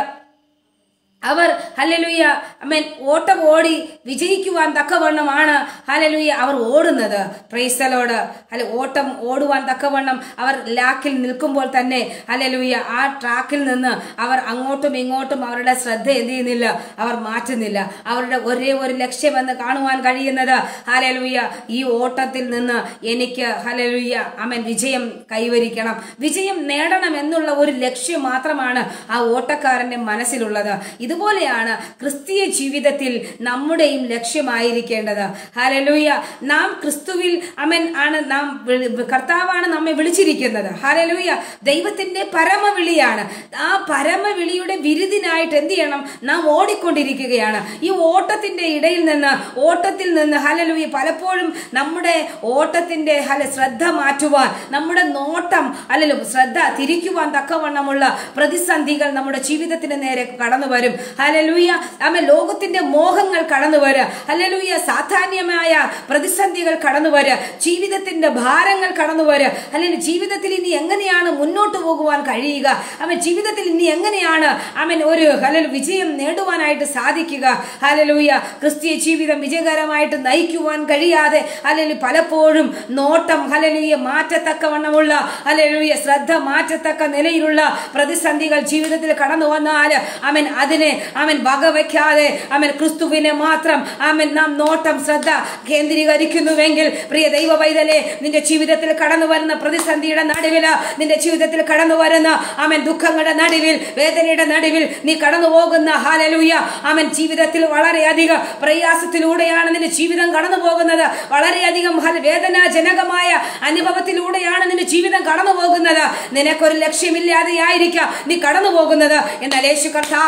അവർ ഹലലുയ അമ്മൻ ഓട്ടം ഓടി വിജയിക്കുവാൻ തക്കവണ്ണമാണ് ഹലലുയ അവർ ഓടുന്നത് പ്രൈസലോട് അല്ല ഓട്ടം ഓടുവാൻ തക്കവണ്ണം അവർ ലാക്കിൽ നിൽക്കുമ്പോൾ തന്നെ ഹലലുയ ആ ട്രാക്കിൽ നിന്ന് അവർ അങ്ങോട്ടും ഇങ്ങോട്ടും അവരുടെ ശ്രദ്ധ എന്ത് ചെയ്യുന്നില്ല അവർ മാറ്റുന്നില്ല അവരുടെ ഒരേ ഒരു ലക്ഷ്യമെന്ന് കാണുവാൻ കഴിയുന്നത് ഹലലുയ ഈ ഓട്ടത്തിൽ നിന്ന് എനിക്ക് ഹലലുയ അമൻ വിജയം കൈവരിക്കണം വിജയം നേടണം എന്നുള്ള ഒരു ലക്ഷ്യം മാത്രമാണ് ആ ഓട്ടക്കാരന്റെ മനസ്സിലുള്ളത് ഇതുപോലെയാണ് ക്രിസ്തീയ ജീവിതത്തിൽ നമ്മുടെയും ലക്ഷ്യമായിരിക്കേണ്ടത് ഹലലൂയ നാം ക്രിസ്തുവിൽ അമൻ ആണ് നാം വിളി- കർത്താവാണ് നമ്മെ വിളിച്ചിരിക്കുന്നത് ഹലലൂയ ദൈവത്തിന്റെ പരമവിളിയാണ് ആ പരമവിളിയുടെ വിരുദിനായിട്ട് എന്ത് ചെയ്യണം നാം ഓടിക്കൊണ്ടിരിക്കുകയാണ് ഈ ഓട്ടത്തിന്റെ ഇടയിൽ നിന്ന് ഓട്ടത്തിൽ നിന്ന് ഹലലൂയ പലപ്പോഴും നമ്മുടെ ഓട്ടത്തിന്റെ ഹല ശ്രദ്ധ മാറ്റുവാൻ നമ്മുടെ നോട്ടം അല്ലല്ലോ ശ്രദ്ധ തിരിക്കുവാൻ തക്കവണ്ണമുള്ള പ്രതിസന്ധികൾ നമ്മുടെ ജീവിതത്തിന് നേരെ കടന്നു വരും ഹലലൂയ ആമ ലോകത്തിന്റെ മോഹങ്ങൾ കടന്നു വരിക ഹലലൂയ സാധാന്യമായ പ്രതിസന്ധികൾ കടന്നു വരിക ജീവിതത്തിന്റെ ഭാരങ്ങൾ കടന്നു വരിക അല്ലെങ്കിൽ ജീവിതത്തിൽ ഇനി എങ്ങനെയാണ് മുന്നോട്ട് പോകുവാൻ കഴിയുക അവൻ ജീവിതത്തിൽ ഇനി എങ്ങനെയാണ് അവൻ ഒരു ഹലൽ വിജയം നേടുവാനായിട്ട് സാധിക്കുക ഹലലൂയ ക്രിസ്തീയ ജീവിതം വിജയകരമായിട്ട് നയിക്കുവാൻ കഴിയാതെ അല്ലെങ്കിൽ പലപ്പോഴും നോട്ടം ഹലലൂയ മാറ്റത്തക്കവണ്ണമുള്ള ഹലലൂയ ശ്രദ്ധ മാറ്റത്തക്ക നിലയിലുള്ള പ്രതിസന്ധികൾ ജീവിതത്തിൽ കടന്നു വന്നാൽ അവൻ അതിനെ അവൻ വകവയ്ക്കാതെ അവൻ ക്രിസ്തുവിനെ മാത്രം അവൻ നാം നോട്ടം ശ്രദ്ധ കേന്ദ്രീകരിക്കുന്നുവെങ്കിൽ പ്രിയ ദൈവ പൈതലെ നിന്റെ ജീവിതത്തിൽ കടന്നു വരുന്ന പ്രതിസന്ധിയുടെ നടുവില് നിന്റെ ജീവിതത്തിൽ കടന്നു വരുന്ന അവൻ ദുഃഖങ്ങളുടെ നടുവിൽ വേദനയുടെ നടുവിൽ നീ കടന്നു പോകുന്ന ഹാലലൂയ അവൻ ജീവിതത്തിൽ വളരെയധികം പ്രയാസത്തിലൂടെയാണ് നിന്റെ ജീവിതം കടന്നു പോകുന്നത് വളരെയധികം ഹല- വേദനാജനകമായ അനുഭവത്തിലൂടെയാണ് നിന്റെ ജീവിതം കടന്നു പോകുന്നത് നിനക്കൊരു ലക്ഷ്യമില്ലാതെ ആയിരിക്കാം നീ കടന്നു പോകുന്നത് എന്നാൽ യേശു കർത്താവിൽ നിന്റെ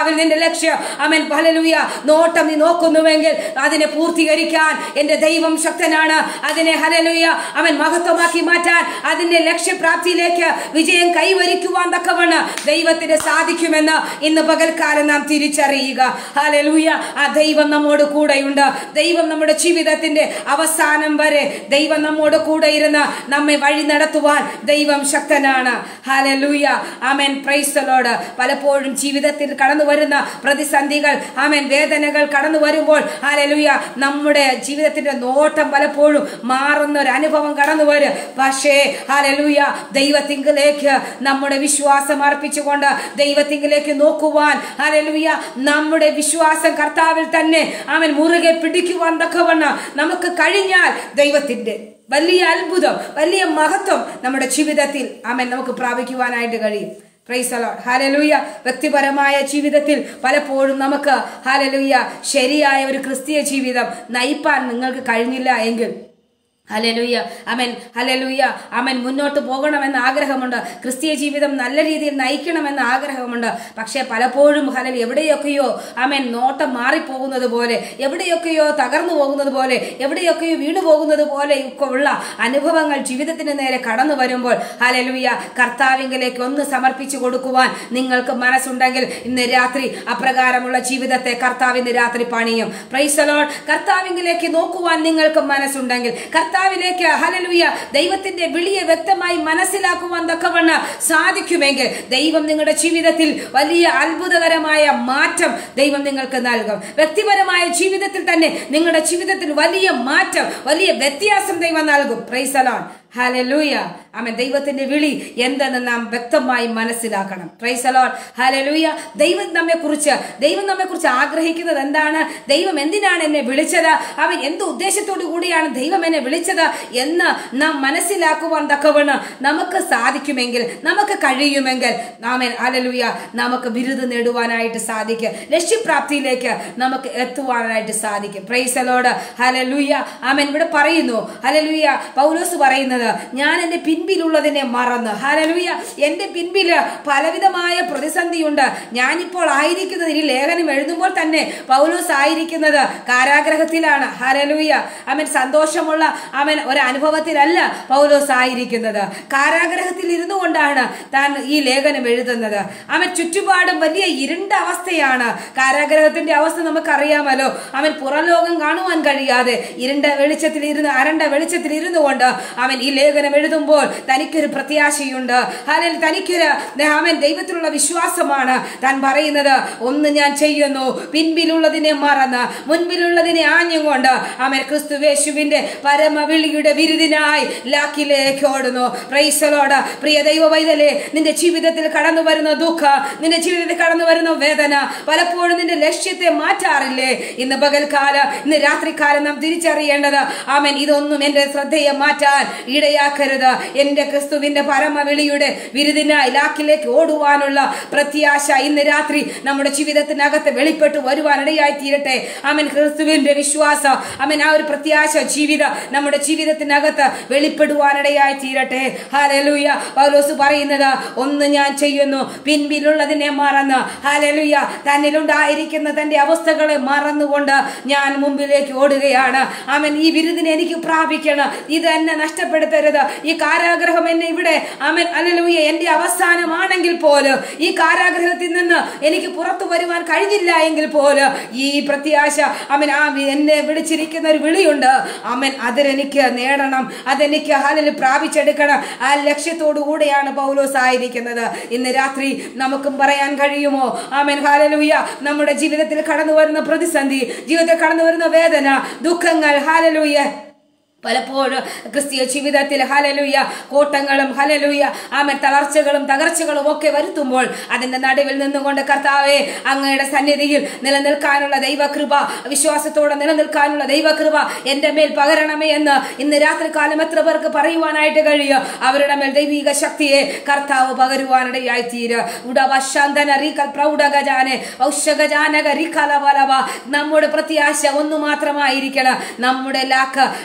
ലക്ഷ്യം അവൻ ഹലലുയ നോട്ടം നീ നോക്കുന്നുവെങ്കിൽ അതിനെ പൂർത്തീകരിക്കാൻ എന്റെ ദൈവം ശക്തനാണ് അതിനെ ഹലലുയ അവൻ മഹത്വമാക്കി മാറ്റാൻ അതിന്റെ ലക്ഷ്യപ്രാപ്തിയിലേക്ക് വിജയം കൈവരിക്കുവാൻ തക്കവണ്ണം ദൈവത്തിന് സാധിക്കുമെന്ന് ഇന്ന് പകൽക്കാലം നാം തിരിച്ചറിയുക ഹലലുയ ആ ദൈവം നമ്മോട് കൂടെയുണ്ട് ദൈവം നമ്മുടെ ജീവിതത്തിന്റെ അവസാനം വരെ ദൈവം നമ്മോട് കൂടെ ഇരുന്ന് നമ്മെ വഴി നടത്തുവാൻ ദൈവം ശക്തനാണ് ഹലലൂയ ആമേൻ പ്രൈസലോട് പലപ്പോഴും ജീവിതത്തിൽ കടന്നു വരുന്ന പ്രതിസന്ധികൾ ആമേൻ വേദനകൾ കടന്നു വരുമ്പോൾ ഹലലൂയ നമ്മുടെ ജീവിതത്തിന്റെ നോട്ടം പലപ്പോഴും മാറുന്ന ഒരു അനുഭവം കടന്നു വരും പക്ഷേ ഹലലൂയ ദൈവത്തിങ്കിലേക്ക് നമ്മുടെ വിശ്വാസം അർപ്പിച്ചുകൊണ്ട് ദൈവത്തിങ്കിലേക്ക് നോക്കുവാൻ ഹലലൂയ നമ്മുടെ വിശ്വാസം കർത്താവിൽ തന്നെ അവൻ മുറുകെ പിടിക്കുവാൻ തക്കവണ്ണം നമുക്ക് കഴിഞ്ഞാൽ ദൈവത്തിന്റെ വലിയ അത്ഭുതം വലിയ മഹത്വം നമ്മുടെ ജീവിതത്തിൽ അവൻ നമുക്ക് പ്രാപിക്കുവാനായിട്ട് കഴിയും പ്രൈസലോഡ് ഹാലലൂയ വ്യക്തിപരമായ ജീവിതത്തിൽ പലപ്പോഴും നമുക്ക് ഹാലലൂയ ശരിയായ ഒരു ക്രിസ്തീയ ജീവിതം നയിപ്പാൻ നിങ്ങൾക്ക് കഴിഞ്ഞില്ല എങ്കിൽ ഹലലുയ്യ അമൻ ഹലലുയ്യ അമൻ മുന്നോട്ട് പോകണമെന്ന് ആഗ്രഹമുണ്ട് ക്രിസ്തീയ ജീവിതം നല്ല രീതിയിൽ നയിക്കണമെന്ന് ആഗ്രഹമുണ്ട് പക്ഷേ പലപ്പോഴും ഹലൽ എവിടെയൊക്കെയോ അമൻ നോട്ടം മാറിപ്പോകുന്നത് പോലെ എവിടെയൊക്കെയോ തകർന്നു പോകുന്നത് പോലെ എവിടെയൊക്കെയോ വീണു പോകുന്നത് പോലെ ഒക്കെ ഉള്ള അനുഭവങ്ങൾ ജീവിതത്തിന് നേരെ കടന്നു വരുമ്പോൾ ഹലലുയ്യ കർത്താവിങ്കിലേക്ക് ഒന്ന് സമർപ്പിച്ചു കൊടുക്കുവാൻ നിങ്ങൾക്ക് മനസ്സുണ്ടെങ്കിൽ ഇന്ന് രാത്രി അപ്രകാരമുള്ള ജീവിതത്തെ കർത്താവിന് രാത്രി പണിയും പ്രൈസലോൺ കർത്താവിങ്കിലേക്ക് നോക്കുവാൻ നിങ്ങൾക്ക് മനസ്സുണ്ടെങ്കിൽ കർത്താവിലേക്ക് ഹലലുയ ദൈവത്തിന്റെ വിളിയെ വ്യക്തമായി മനസ്സിലാക്കുവാൻ തക്കവണ്ണം സാധിക്കുമെങ്കിൽ ദൈവം നിങ്ങളുടെ ജീവിതത്തിൽ വലിയ അത്ഭുതകരമായ മാറ്റം ദൈവം നിങ്ങൾക്ക് നൽകും വ്യക്തിപരമായ ജീവിതത്തിൽ തന്നെ നിങ്ങളുടെ ജീവിതത്തിൽ വലിയ മാറ്റം വലിയ വ്യത്യാസം ദൈവം നൽകും പ്രൈസലോൺ ഹാലലൂയ ആമൻ ദൈവത്തിന്റെ വിളി എന്തെന്ന് നാം വ്യക്തമായി മനസ്സിലാക്കണം പ്രൈസലോൺ ഹാലലൂയ ദൈവം നമ്മെ കുറിച്ച് ദൈവം നമ്മെ കുറിച്ച് ആഗ്രഹിക്കുന്നത് എന്താണ് ദൈവം എന്തിനാണ് എന്നെ വിളിച്ചത് അവൻ എന്ത് ഉദ്ദേശത്തോടു കൂടിയാണ് ദൈവം എന്നെ വിളിച്ചത് എന്ന് നാം മനസ്സിലാക്കുവാൻ തക്കവണ്ണം നമുക്ക് സാധിക്കുമെങ്കിൽ നമുക്ക് കഴിയുമെങ്കിൽ നാമൻ ഹാലലൂയ നമുക്ക് ബിരുദം നേടുവാനായിട്ട് സാധിക്കും ലക്ഷ്യപ്രാപ്തിയിലേക്ക് നമുക്ക് എത്തുവാനായിട്ട് സാധിക്കും പ്രൈസലോട് ഹലലൂയ ആമൻ ഇവിടെ പറയുന്നു ഹലലൂയ പൗലോസ് പറയുന്നത് ഞാൻ എന്റെ പിൻപിലുള്ളതിനെ മറന്ന് ഹലലൂയ എന്റെ പിൻപില് പലവിധമായ പ്രതിസന്ധിയുണ്ട് ഞാനിപ്പോൾ ആയിരിക്കുന്നത് ഈ ലേഖനം എഴുതുമ്പോൾ തന്നെ പൗലോസ് ആയിരിക്കുന്നത് കാരാഗ്രഹത്തിലാണ് ഹലലൂയ അവൻ സന്തോഷമുള്ള അവൻ ഒരു അനുഭവത്തിലല്ല പൗലോസ് ആയിരിക്കുന്നത് കാരാഗ്രഹത്തിൽ ഇരുന്നു കൊണ്ടാണ് താൻ ഈ ലേഖനം എഴുതുന്നത് അവൻ ചുറ്റുപാടും വലിയ ഇരുണ്ട അവസ്ഥയാണ് കാരാഗ്രഹത്തിന്റെ അവസ്ഥ നമുക്കറിയാമല്ലോ അവൻ പുറലോകം കാണുവാൻ കഴിയാതെ ഇരുണ്ട വെളിച്ചത്തിൽ ഇരുന്ന് അരണ്ട വെളിച്ചത്തിൽ ഇരുന്നു കൊണ്ട് അവൻ ഈ ലേഖനം എഴുതുമ്പോൾ തനിക്കൊരു പ്രത്യാശയുണ്ട് അല്ലെങ്കിൽ തനിക്കൊരു അവൻ ദൈവത്തിലുള്ള വിശ്വാസമാണ് താൻ പറയുന്നത് ഒന്ന് ഞാൻ ചെയ്യുന്നു പിൻപിലുള്ളതിനെ മറന്ന് മുൻപിലുള്ളതിനെ ആഞ്ഞും കൊണ്ട് അവൻ ക്രിസ്തുവേശുവിന്റെ പരമവിളിയുടെ വിരുദിനായി ലാക്കിലേക്ക് ഓടുന്നു പ്രൈസലോട് പ്രിയ ദൈവ വൈതലേ നിന്റെ ജീവിതത്തിൽ കടന്നു വരുന്ന ദുഃഖം നിന്റെ ജീവിതത്തിൽ കടന്നു വരുന്ന വേദന പലപ്പോഴും നിന്റെ ലക്ഷ്യത്തെ മാറ്റാറില്ലേ ഇന്ന് പകൽക്കാലം ഇന്ന് രാത്രികാലം നാം തിരിച്ചറിയേണ്ടത് ആമൻ ഇതൊന്നും എന്റെ ശ്രദ്ധയെ മാറ്റാൻ ഇടയാക്കരുത് എന്റെ ക്രിസ്തുവിന്റെ പരമവിളിയുടെ വിരുദിനായി ലാക്കിലേക്ക് ഓടുവാനുള്ള പ്രത്യാശ ഇന്ന് രാത്രി നമ്മുടെ ജീവിതത്തിനകത്ത് വെളിപ്പെട്ട് വരുവാൻ ഇടയായി തീരട്ടെ അവൻ ക്രിസ്തുവിന്റെ വിശ്വാസം അവൻ ആ ഒരു പ്രത്യാശ ജീവിതം നമ്മുടെ ജീവിതത്തിനകത്ത് വെളിപ്പെടുവാനിടയായി തീരട്ടെ ഹാലലൂയ പൗലോസ് പറയുന്നത് ഒന്ന് ഞാൻ ചെയ്യുന്നു പിൻപിലുള്ളതിനെ മറന്ന് ഹാലലൂയ തന്നിലുണ്ടായിരിക്കുന്ന തന്റെ അവസ്ഥകളെ മറന്നുകൊണ്ട് ഞാൻ മുമ്പിലേക്ക് ഓടുകയാണ് അവൻ ഈ വിരുദിനെ എനിക്ക് പ്രാപിക്കണം ഇത് എന്നെ നഷ്ടപ്പെടുത്തരുത് ഈ കാരാഗ്രഹം എന്നെ ഇവിടെ അവൻ അലലൂയ എന്റെ അവസാനമാണെങ്കിൽ പോലും ഈ കാരാഗ്രഹത്തിൽ നിന്ന് എനിക്ക് പുറത്തു വരുവാൻ കഴിഞ്ഞില്ല എങ്കിൽ പോലും ഈ പ്രത്യാശ അവൻ ആ വി- എന്നെ വിളിച്ചിരിക്കുന്ന ഒരു വിളിയുണ്ട് അവൻ അതിനെനിക്ക് നേടണം അതെനിക്ക് ഹാലിൽ പ്രാപിച്ചെടുക്കണം ആ ലക്ഷ്യത്തോടു കൂടെയാണ് പൗലോസ് ആയിരിക്കുന്നത് ഇന്ന് രാത്രി നമുക്കും പറയാൻ കഴിയുമോ ആമൻ ഹാലലൂയ നമ്മുടെ ജീവിതത്തിൽ കടന്നു വരുന്ന പ്രതിസന്ധി ജീവിതത്തിൽ കടന്നു വരുന്ന വേദന ദുഃഖങ്ങൾ ഹാലലൂയ പലപ്പോഴും ക്രിസ്തീയ ജീവിതത്തിൽ ഹലലുയ കോട്ടങ്ങളും ഹലലുയ ആമൻ തളർച്ചകളും തകർച്ചകളും ഒക്കെ വരുത്തുമ്പോൾ അതിന്റെ നടുവിൽ നിന്നുകൊണ്ട് കർത്താവെ അങ്ങയുടെ സന്നിധിയിൽ നിലനിൽക്കാനുള്ള ദൈവകൃപ വിശ്വാസത്തോടെ നിലനിൽക്കാനുള്ള ദൈവകൃപ എന്റെ മേൽ പകരണമേ എന്ന് ഇന്ന് രാത്രികാലം എത്ര പേർക്ക് പറയുവാനായിട്ട് കഴിയും അവരുടെ മേൽ ദൈവിക ശക്തിയെ കർത്താവ് പകരുവാനിടയായി തീര് ഉടവശാന്തന റീകൽ പ്രൗഢഗജാനെ ഔഷഗജാനക റിഖലവലവ നമ്മുടെ പ്രത്യാശ ഒന്നു മാത്രമായിരിക്കണം നമ്മുടെ ലാക്ക് നമ്മുടെ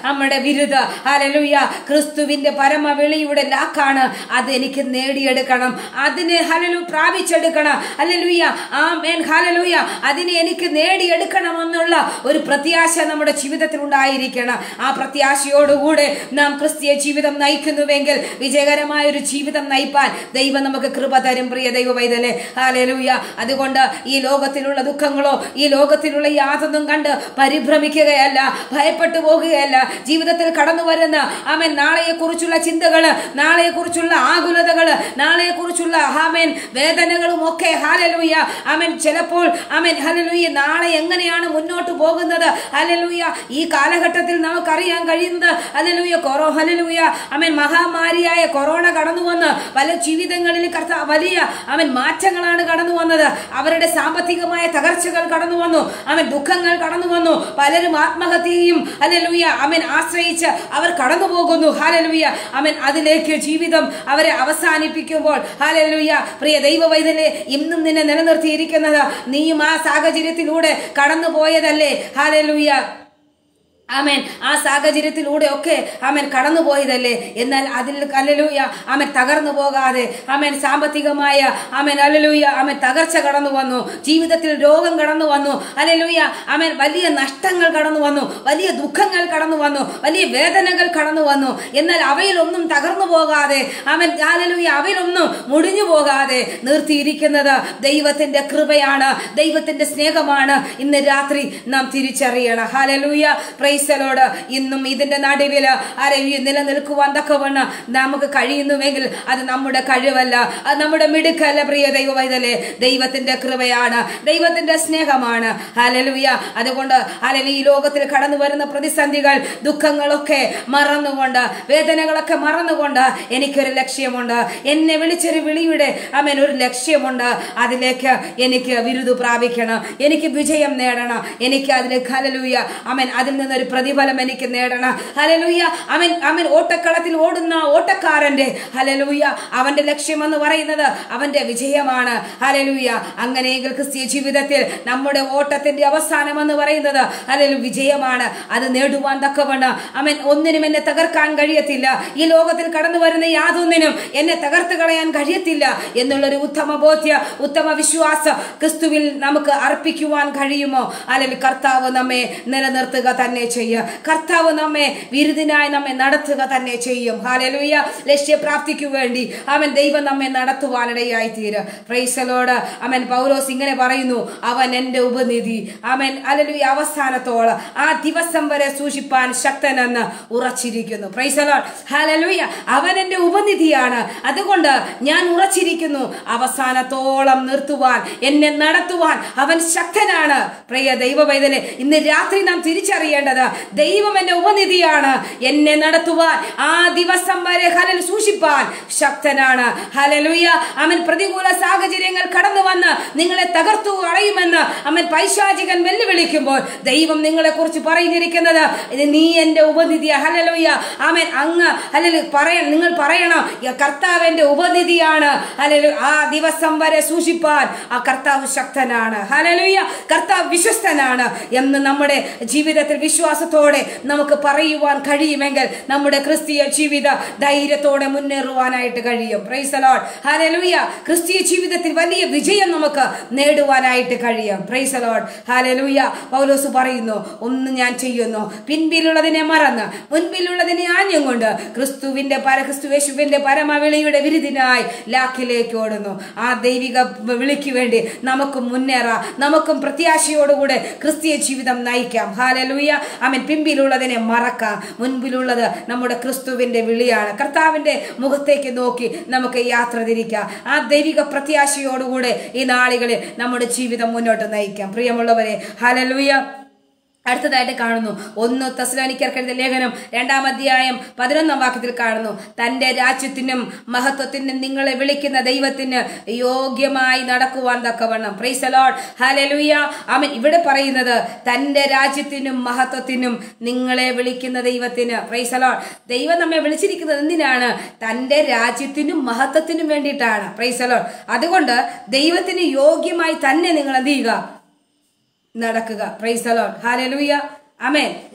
വിരുദ ഹലലുയ ക്രിസ്തുവിന്റെ പരമവിളിയുടെ ലാക്കാണ് അത് എനിക്ക് നേടിയെടുക്കണം അതിനെ ഹലലു പ്രാപിച്ചെടുക്കണം ഹലലുയ ആ മേൻ ഹലലുയ അതിനെ എനിക്ക് നേടിയെടുക്കണമെന്നുള്ള ഒരു പ്രത്യാശ നമ്മുടെ ജീവിതത്തിൽ ഉണ്ടായിരിക്കണം ആ പ്രത്യാശയോടുകൂടെ നാം ക്രിസ്തീയ ജീവിതം നയിക്കുന്നുവെങ്കിൽ വിജയകരമായ ഒരു ജീവിതം നയിപ്പാൻ ദൈവം നമുക്ക് കൃപ തരും പ്രിയ ദൈവ വൈതലേ ഹാലലൂയ അതുകൊണ്ട് ഈ ലോകത്തിലുള്ള ദുഃഖങ്ങളോ ഈ ലോകത്തിലുള്ള യാതൊന്നും കണ്ട് പരിഭ്രമിക്കുകയല്ല ഭയപ്പെട്ടു പോകുകയല്ല ജീവിതത്തിൽ കടന്നു വരുന്ന ആമൻ നാളെയെ കുറിച്ചുള്ള ചിന്തകള് നാളെയെ കുറിച്ചുള്ള ആകുലതകള് നാളെയെ കുറിച്ചുള്ള ഹാമേൻ വേദനകളും ഒക്കെ ഹാലലൂയ ആമൻ ചിലപ്പോൾ ആമൻ ഹലലൂയ നാളെ എങ്ങനെയാണ് മുന്നോട്ട് പോകുന്നത് ഹലലൂയ ഈ കാലഘട്ടത്തിൽ നമുക്കറിയാൻ കഴിയുന്നത് ഹലലൂയ കൊറോ ഹലലൂയ ആമൻ മഹാമാരിയായ കൊറോണ കടന്നു വന്ന് പല ജീവിതങ്ങളിൽ കർത്ത വലിയ അവൻ മാറ്റങ്ങളാണ് കടന്നു വന്നത് അവരുടെ സാമ്പത്തികമായ തകർച്ചകൾ കടന്നു വന്നു അവൻ ദുഃഖങ്ങൾ കടന്നു വന്നു പലരും ആത്മഹത്യയും ഹലലൂയ അവൻ ആശ്രയിച്ച് അവർ കടന്നു പോകുന്നു ഹാലലൂയ അവൻ അതിലേക്ക് ജീവിതം അവരെ അവസാനിപ്പിക്കുമ്പോൾ ഹാലലൂയ പ്രിയ ദൈവ വൈദ്യലെ ഇന്നും നിന്നെ നിലനിർത്തിയിരിക്കുന്നത് നീയും ആ സാഹചര്യത്തിലൂടെ കടന്നു പോയതല്ലേ ഹാലലൂയ ആമേൻ ആ സാഹചര്യത്തിലൂടെ ഒക്കെ ആമേൻ കടന്നുപോയതല്ലേ എന്നാൽ അതിൽ അലലൂയ ആമൻ തകർന്നു പോകാതെ ആമേൻ സാമ്പത്തികമായ ആമേൻ അലലൂയ ആമൻ തകർച്ച കടന്നു വന്നു ജീവിതത്തിൽ രോഗം കടന്നു വന്നു അലലൂയ ആമേൻ വലിയ നഷ്ടങ്ങൾ കടന്നു വന്നു വലിയ ദുഃഖങ്ങൾ കടന്നു വന്നു വലിയ വേദനകൾ കടന്നു വന്നു എന്നാൽ അവയിലൊന്നും തകർന്നു പോകാതെ അവൻ അലലൂയ അവയിലൊന്നും മുടിഞ്ഞു പോകാതെ നിർത്തിയിരിക്കുന്നത് ദൈവത്തിന്റെ കൃപയാണ് ദൈവത്തിന്റെ സ്നേഹമാണ് ഇന്ന് രാത്രി നാം തിരിച്ചറിയണം ഹാലലൂയ പ്രൈസലോട് ഇന്നും ഇതിന്റെ നടുവില് അരവി നിലനിൽക്കുവാൻ തക്കവണ്ണം നമുക്ക് കഴിയുന്നുവെങ്കിൽ അത് നമ്മുടെ കഴിവല്ല അത് നമ്മുടെ മിടുക്കല്ല പ്രിയ ദൈവവൈതലേ ദൈവത്തിന്റെ കൃപയാണ് ദൈവത്തിന്റെ സ്നേഹമാണ് ഹലലുയ അതുകൊണ്ട് ഹലലി ഈ ലോകത്തിൽ കടന്നു വരുന്ന പ്രതിസന്ധികൾ ദുഃഖങ്ങളൊക്കെ മറന്നുകൊണ്ട് വേദനകളൊക്കെ മറന്നുകൊണ്ട് എനിക്കൊരു ലക്ഷ്യമുണ്ട് എന്നെ വിളിച്ചൊരു വിളിയുടെ അവൻ ഒരു ലക്ഷ്യമുണ്ട് അതിലേക്ക് എനിക്ക് വിരുദു പ്രാപിക്കണം എനിക്ക് വിജയം നേടണം എനിക്ക് അതിലേക്ക് ഹലലൂയ അവൻ അതിൽ നിന്നൊരു പ്രതിഫലം എനിക്ക് നേടണം ഹലലൂയ അവൻ അവൻ ഓട്ടക്കളത്തിൽ ഓടുന്ന ഓട്ടക്കാരന്റെ ഹലലൂയ അവന്റെ ലക്ഷ്യമെന്ന് പറയുന്നത് അവന്റെ വിജയമാണ് ഹലലൂയ അങ്ങനെയെങ്കിൽ ക്രിസ്തീയ ജീവിതത്തിൽ നമ്മുടെ ഓട്ടത്തിന്റെ അവസാനം എന്ന് പറയുന്നത് ഹലലു വിജയമാണ് അത് നേടുവാൻ തക്കവണ്ണം അവൻ ഒന്നിനും എന്നെ തകർക്കാൻ കഴിയത്തില്ല ഈ ലോകത്തിൽ കടന്നു വരുന്ന യാതൊന്നിനും എന്നെ തകർത്ത് കളയാൻ കഴിയത്തില്ല എന്നുള്ളൊരു ഉത്തമ ബോധ്യ ഉത്തമ വിശ്വാസം ക്രിസ്തുവിൽ നമുക്ക് അർപ്പിക്കുവാൻ കഴിയുമോ അല്ലെങ്കിൽ കർത്താവ് നമ്മെ നിലനിർത്തുക തന്നെ ചെയ്യും കർത്താവ് നമ്മെ വിരുദിനായി നമ്മെ നടത്തുക തന്നെ ചെയ്യും ഹാലലുയ്യ ലക്ഷ്യപ്രാപ്തിക്കു വേണ്ടി അവൻ ദൈവം നമ്മെ നടത്തുവാനിടയായി തീരും പ്രൈസലോട് അവൻ പൗലോസ് ഇങ്ങനെ പറയുന്നു അവൻ എന്റെ ഉപനിധി അവൻ അലലുയ അവസാനത്തോളം ആ ദിവസം വരെ സൂക്ഷിപ്പാൻ ശക്തനെന്ന് ഉറച്ചിരിക്കുന്നു പ്രൈസലോട് ഹലലുയ അവൻ എന്റെ ഉപനിധിയാണ് അതുകൊണ്ട് ഞാൻ ഉറച്ചിരിക്കുന്നു അവസാനത്തോളം നിർത്തുവാൻ എന്നെ നടത്തുവാൻ അവൻ ശക്തനാണ് പ്രിയ ദൈവ പൈതലെ ഇന്ന് രാത്രി നാം തിരിച്ചറിയേണ്ടത് ദൈവം എന്റെ ഉപനിധിയാണ് എന്നെ നടത്തുവാൻ ആ ദിവസം വരെ ഹലൽ സൂക്ഷിപ്പാൻ ശക്തനാണ് ഹലലുയ അവൻ പ്രതികൂല സാഹചര്യങ്ങൾ കടന്നു വന്ന് നിങ്ങളെ തകർത്തു കളയുമെന്ന് അവൻ പൈശാചികൻ വെല്ലുവിളിക്കുമ്പോൾ ദൈവം നിങ്ങളെ കുറിച്ച് പറഞ്ഞിരിക്കുന്നത് ഇത് നീ എന്റെ ഉപനിധി ഹലലുയ അവൻ അങ്ങ് ഹലലു പറയ നിങ്ങൾ പറയണം "ഈ കർത്താവ് എന്റെ ഉപനിധിയാണ് ഹലലു ആ ദിവസം വരെ സൂക്ഷിപ്പാൻ ആ കർത്താവ് ശക്തനാണ് ഹലലുയ കർത്താവ് വിശ്വസ്തനാണ് എന്ന് നമ്മുടെ ജീവിതത്തിൽ വിശ്വാസത്തോടെ നമുക്ക് പറയുവാൻ കഴിയുമെങ്കിൽ നമ്മുടെ ക്രിസ്തീയ ജീവിത ധൈര്യത്തോടെ മുന്നേറുവാനായിട്ട് കഴിയും പ്രൈസലോഡ് ഹലലുയ ക്രിസ്തീയ ജീവിതത്തിൽ വലിയ വിജയം നമുക്ക് നേടുവാനായിട്ട് കഴിയും പ്രൈസലോഡ് ഹലലുയ പൗലോസ് പറയുന്നു ഒന്ന് ഞാൻ ചെയ്യുന്നു പിൻപിലുള്ളതിനെ മറന്ന് മുൻപിലുള്ളതിനെ ആഞ്ഞും കൊണ്ട് ക്രിസ്തുവിന്റെ പര ക്രിസ്തു യേശുവിന്റെ പരമവിളിയുടെ വിരുദിനായി ലാഖിലേക്ക് ഓടുന്നു ആ ദൈവിക വിളിക്ക് വേണ്ടി നമുക്ക് മുന്നേറാം നമുക്കും പ്രത്യാശയോടുകൂടെ ക്രിസ്തീയ ജീവിതം നയിക്കാം ഹാലലൂയ അവൻ പിമ്പിലുള്ളതിനെ മറക്കാം മുൻപിലുള്ളത് നമ്മുടെ ക്രിസ്തുവിന്റെ വിളിയാണ് കർത്താവിന്റെ മുഖത്തേക്ക് നോക്കി നമുക്ക് യാത്ര തിരിക്കാം ആ ദൈവിക പ്രത്യാശയോടുകൂടെ ഈ നാളുകളിൽ നമ്മുടെ ജീവിതം മുന്നോട്ട് നയിക്കാം പ്രിയമുള്ളവരെ ഹാലലൂയ അടുത്തതായിട്ട് കാണുന്നു ഒന്ന് തസ്ലോനിക്കർക്കെഴുത ലേഖനം രണ്ടാം അധ്യായം പതിനൊന്നാം വാക്യത്തിൽ കാണുന്നു തന്റെ രാജ്യത്തിനും മഹത്വത്തിനും നിങ്ങളെ വിളിക്കുന്ന ദൈവത്തിന് യോഗ്യമായി നടക്കുവാൻ തക്കവണ്ണം പ്രൈസലോഡ് ഹലലുയ അവൻ ഇവിടെ പറയുന്നത് തന്റെ രാജ്യത്തിനും മഹത്വത്തിനും നിങ്ങളെ വിളിക്കുന്ന ദൈവത്തിന് പ്രൈസലോഡ് ദൈവം നമ്മെ വിളിച്ചിരിക്കുന്നത് എന്തിനാണ് തന്റെ രാജ്യത്തിനും മഹത്വത്തിനും വേണ്ടിയിട്ടാണ് പ്രൈസലോഡ് അതുകൊണ്ട് ദൈവത്തിന് യോഗ്യമായി തന്നെ നിങ്ങൾ എന്ത് ചെയ്യുക നടക്കുക പ്രൈസ് അലോൺ ഹാലലൂയ അമേൻ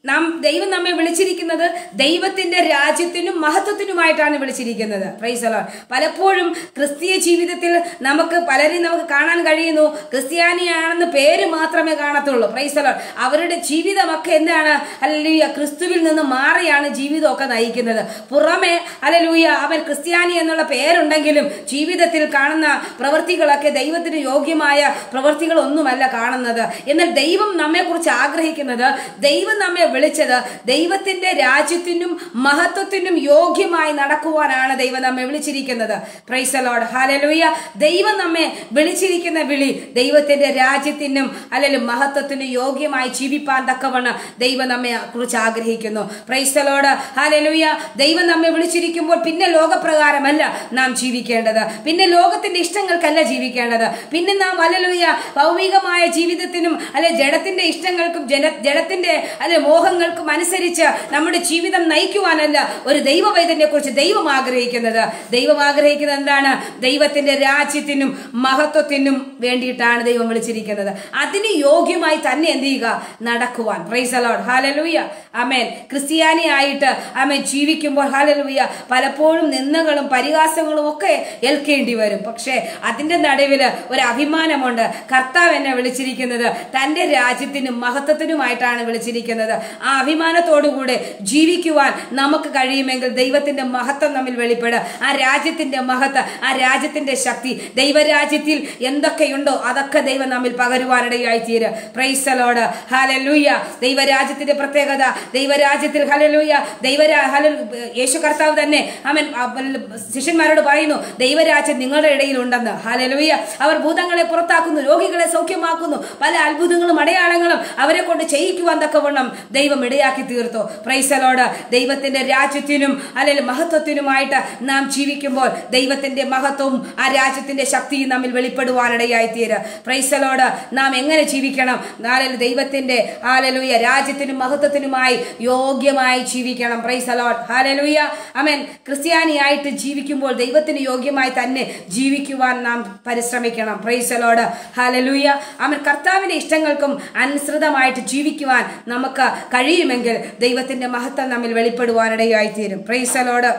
നാം ദൈവം നമ്മെ വിളിച്ചിരിക്കുന്നത് ദൈവത്തിന്റെ രാജ്യത്തിനും മഹത്വത്തിനുമായിട്ടാണ് വിളിച്ചിരിക്കുന്നത് പ്രൈസലോ പലപ്പോഴും ക്രിസ്തീയ ജീവിതത്തിൽ നമുക്ക് പലരെയും നമുക്ക് കാണാൻ കഴിയുന്നു ക്രിസ്ത്യാനിയാണെന്ന് പേര് മാത്രമേ കാണത്തുള്ളൂ പ്രൈസലോ അവരുടെ ജീവിതമൊക്കെ എന്താണ് അല്ലൂയ ക്രിസ്തുവിൽ നിന്ന് മാറിയാണ് ജീവിതമൊക്കെ നയിക്കുന്നത് പുറമെ അല്ലൂയ അവൻ ക്രിസ്ത്യാനി എന്നുള്ള പേരുണ്ടെങ്കിലും ജീവിതത്തിൽ കാണുന്ന പ്രവൃത്തികളൊക്കെ ദൈവത്തിന് യോഗ്യമായ പ്രവൃത്തികളൊന്നുമല്ല കാണുന്നത് എന്നാൽ ദൈവം നമ്മെക്കുറിച്ച് ആഗ്രഹിക്കുന്നത് ദൈവം നമ്മെ വിളിച്ചത് ദൈവത്തിന്റെ രാജ്യത്തിനും മഹത്വത്തിനും യോഗ്യമായി നടക്കുവാനാണ് ദൈവം നമ്മെ വിളിച്ചിരിക്കുന്നത് പ്രൈസലോഡ് ഹാലലൂയ ദൈവം നമ്മെ വിളിച്ചിരിക്കുന്ന വിളി ദൈവത്തിന്റെ രാജ്യത്തിനും അല്ലെങ്കിൽ മഹത്വത്തിനും യോഗ്യമായി ജീവിപ്പാൻ തക്കവണ്ണം ദൈവം നമ്മെ കുറിച്ച് ആഗ്രഹിക്കുന്നു പ്രൈസലോട് ഹാലലൂയ ദൈവം നമ്മെ വിളിച്ചിരിക്കുമ്പോൾ പിന്നെ ലോകപ്രകാരമല്ല നാം ജീവിക്കേണ്ടത് പിന്നെ ലോകത്തിന്റെ ഇഷ്ടങ്ങൾക്കല്ല ജീവിക്കേണ്ടത് പിന്നെ നാം അല്ലലൂയ ഭൗമികമായ ജീവിതത്തിനും അല്ലെ ജഡത്തിന്റെ ഇഷ്ടങ്ങൾക്കും ജന ജഡത്തിന്റെ അല്ലെ മോഹങ്ങൾക്കും അനുസരിച്ച് നമ്മുടെ ജീവിതം നയിക്കുവാനല്ല ഒരു ദൈവവൈദ്യനെ കുറിച്ച് ദൈവം ആഗ്രഹിക്കുന്നത് ദൈവം ആഗ്രഹിക്കുന്നത് എന്താണ് ദൈവത്തിന്റെ രാജ്യത്തിനും മഹത്വത്തിനും വേണ്ടിയിട്ടാണ് ദൈവം വിളിച്ചിരിക്കുന്നത് അതിന് യോഗ്യമായി തന്നെ എന്ത് ചെയ്യുക നടക്കുവാൻ പ്രൈസലോഡ് ഹാലലൂയ അമേൻ ക്രിസ്ത്യാനി ആയിട്ട് അമേൻ ജീവിക്കുമ്പോൾ ഹാലലൂയ പലപ്പോഴും നിന്ദകളും പരിഹാസങ്ങളും ഒക്കെ ഏൽക്കേണ്ടി വരും പക്ഷേ അതിന്റെ നടുവിൽ ഒരു അഭിമാനമുണ്ട് കർത്താവ് എന്നെ വിളിച്ചിരിക്കുന്നത് തന്റെ രാജ്യത്തിനും മഹത്വത്തിനുമായിട്ടാണ് വിളിച്ചിരിക്കുന്നത് ആ അഭിമാനത്തോടുകൂടെ ജീവിക്കുവാൻ നമുക്ക് കഴിയുമെങ്കിൽ ദൈവത്തിന്റെ മഹത്വം നമ്മിൽ വെളിപ്പെടുക ആ രാജ്യത്തിന്റെ മഹത്വം ആ രാജ്യത്തിന്റെ ശക്തി ദൈവരാജ്യത്തിൽ എന്തൊക്കെയുണ്ടോ അതൊക്കെ ദൈവം നമ്മിൽ പകരുവാനിടയായി തീര് പ്രൈസലോട് ഹാലലൂയ ദൈവരാജ്യത്തിന്റെ പ്രത്യേകത ദൈവരാജ്യത്തിൽ ഹലലൂയ ദൈവരാ ഹല യേശു കർത്താവ് തന്നെ അവൻ ശിഷ്യന്മാരോട് പറയുന്നു ദൈവരാജ്യം നിങ്ങളുടെ ഇടയിൽ ഉണ്ടെന്ന് ഹാലലൂയ അവർ ഭൂതങ്ങളെ പുറത്താക്കുന്നു രോഗികളെ സൗഖ്യമാക്കുന്നു പല അത്ഭുതങ്ങളും അടയാളങ്ങളും അവരെ കൊണ്ട് ചെയ്യിക്കുവാൻ തക്കവണ്ണം ദൈവം ഇടയാക്കി തീർത്തു പ്രൈസലോട് ദൈവത്തിന്റെ രാജ്യത്തിനും അല്ലെങ്കിൽ മഹത്വത്തിനുമായിട്ട് നാം ജീവിക്കുമ്പോൾ ദൈവത്തിന്റെ മഹത്വവും ആ രാജ്യത്തിന്റെ ശക്തിയും നമ്മിൽ വെളിപ്പെടുവാനിടയായി തീര് പ്രൈസലോട് നാം എങ്ങനെ ജീവിക്കണം നാലിൽ ദൈവത്തിന്റെ ഹാലലൂയ രാജ്യത്തിനും മഹത്വത്തിനുമായി യോഗ്യമായി ജീവിക്കണം പ്രൈസലോഡ് ഹാലലൂയ അമൻ ക്രിസ്ത്യാനിയായിട്ട് ജീവിക്കുമ്പോൾ ദൈവത്തിന് യോഗ്യമായി തന്നെ ജീവിക്കുവാൻ നാം പരിശ്രമിക്കണം പ്രൈസലോട് ഹാലലൂയ അവൻ കർത്താവിന്റെ ഇഷ്ടങ്ങൾക്കും അനുസൃതമായിട്ട് ജീവിക്കുവാൻ നമുക്ക് കഴിയുമെങ്കിൽ ദൈവത്തിന്റെ മഹത്വം നമ്മിൽ വെളിപ്പെടുവാനിടയായി തീരും പ്രൈസലോട്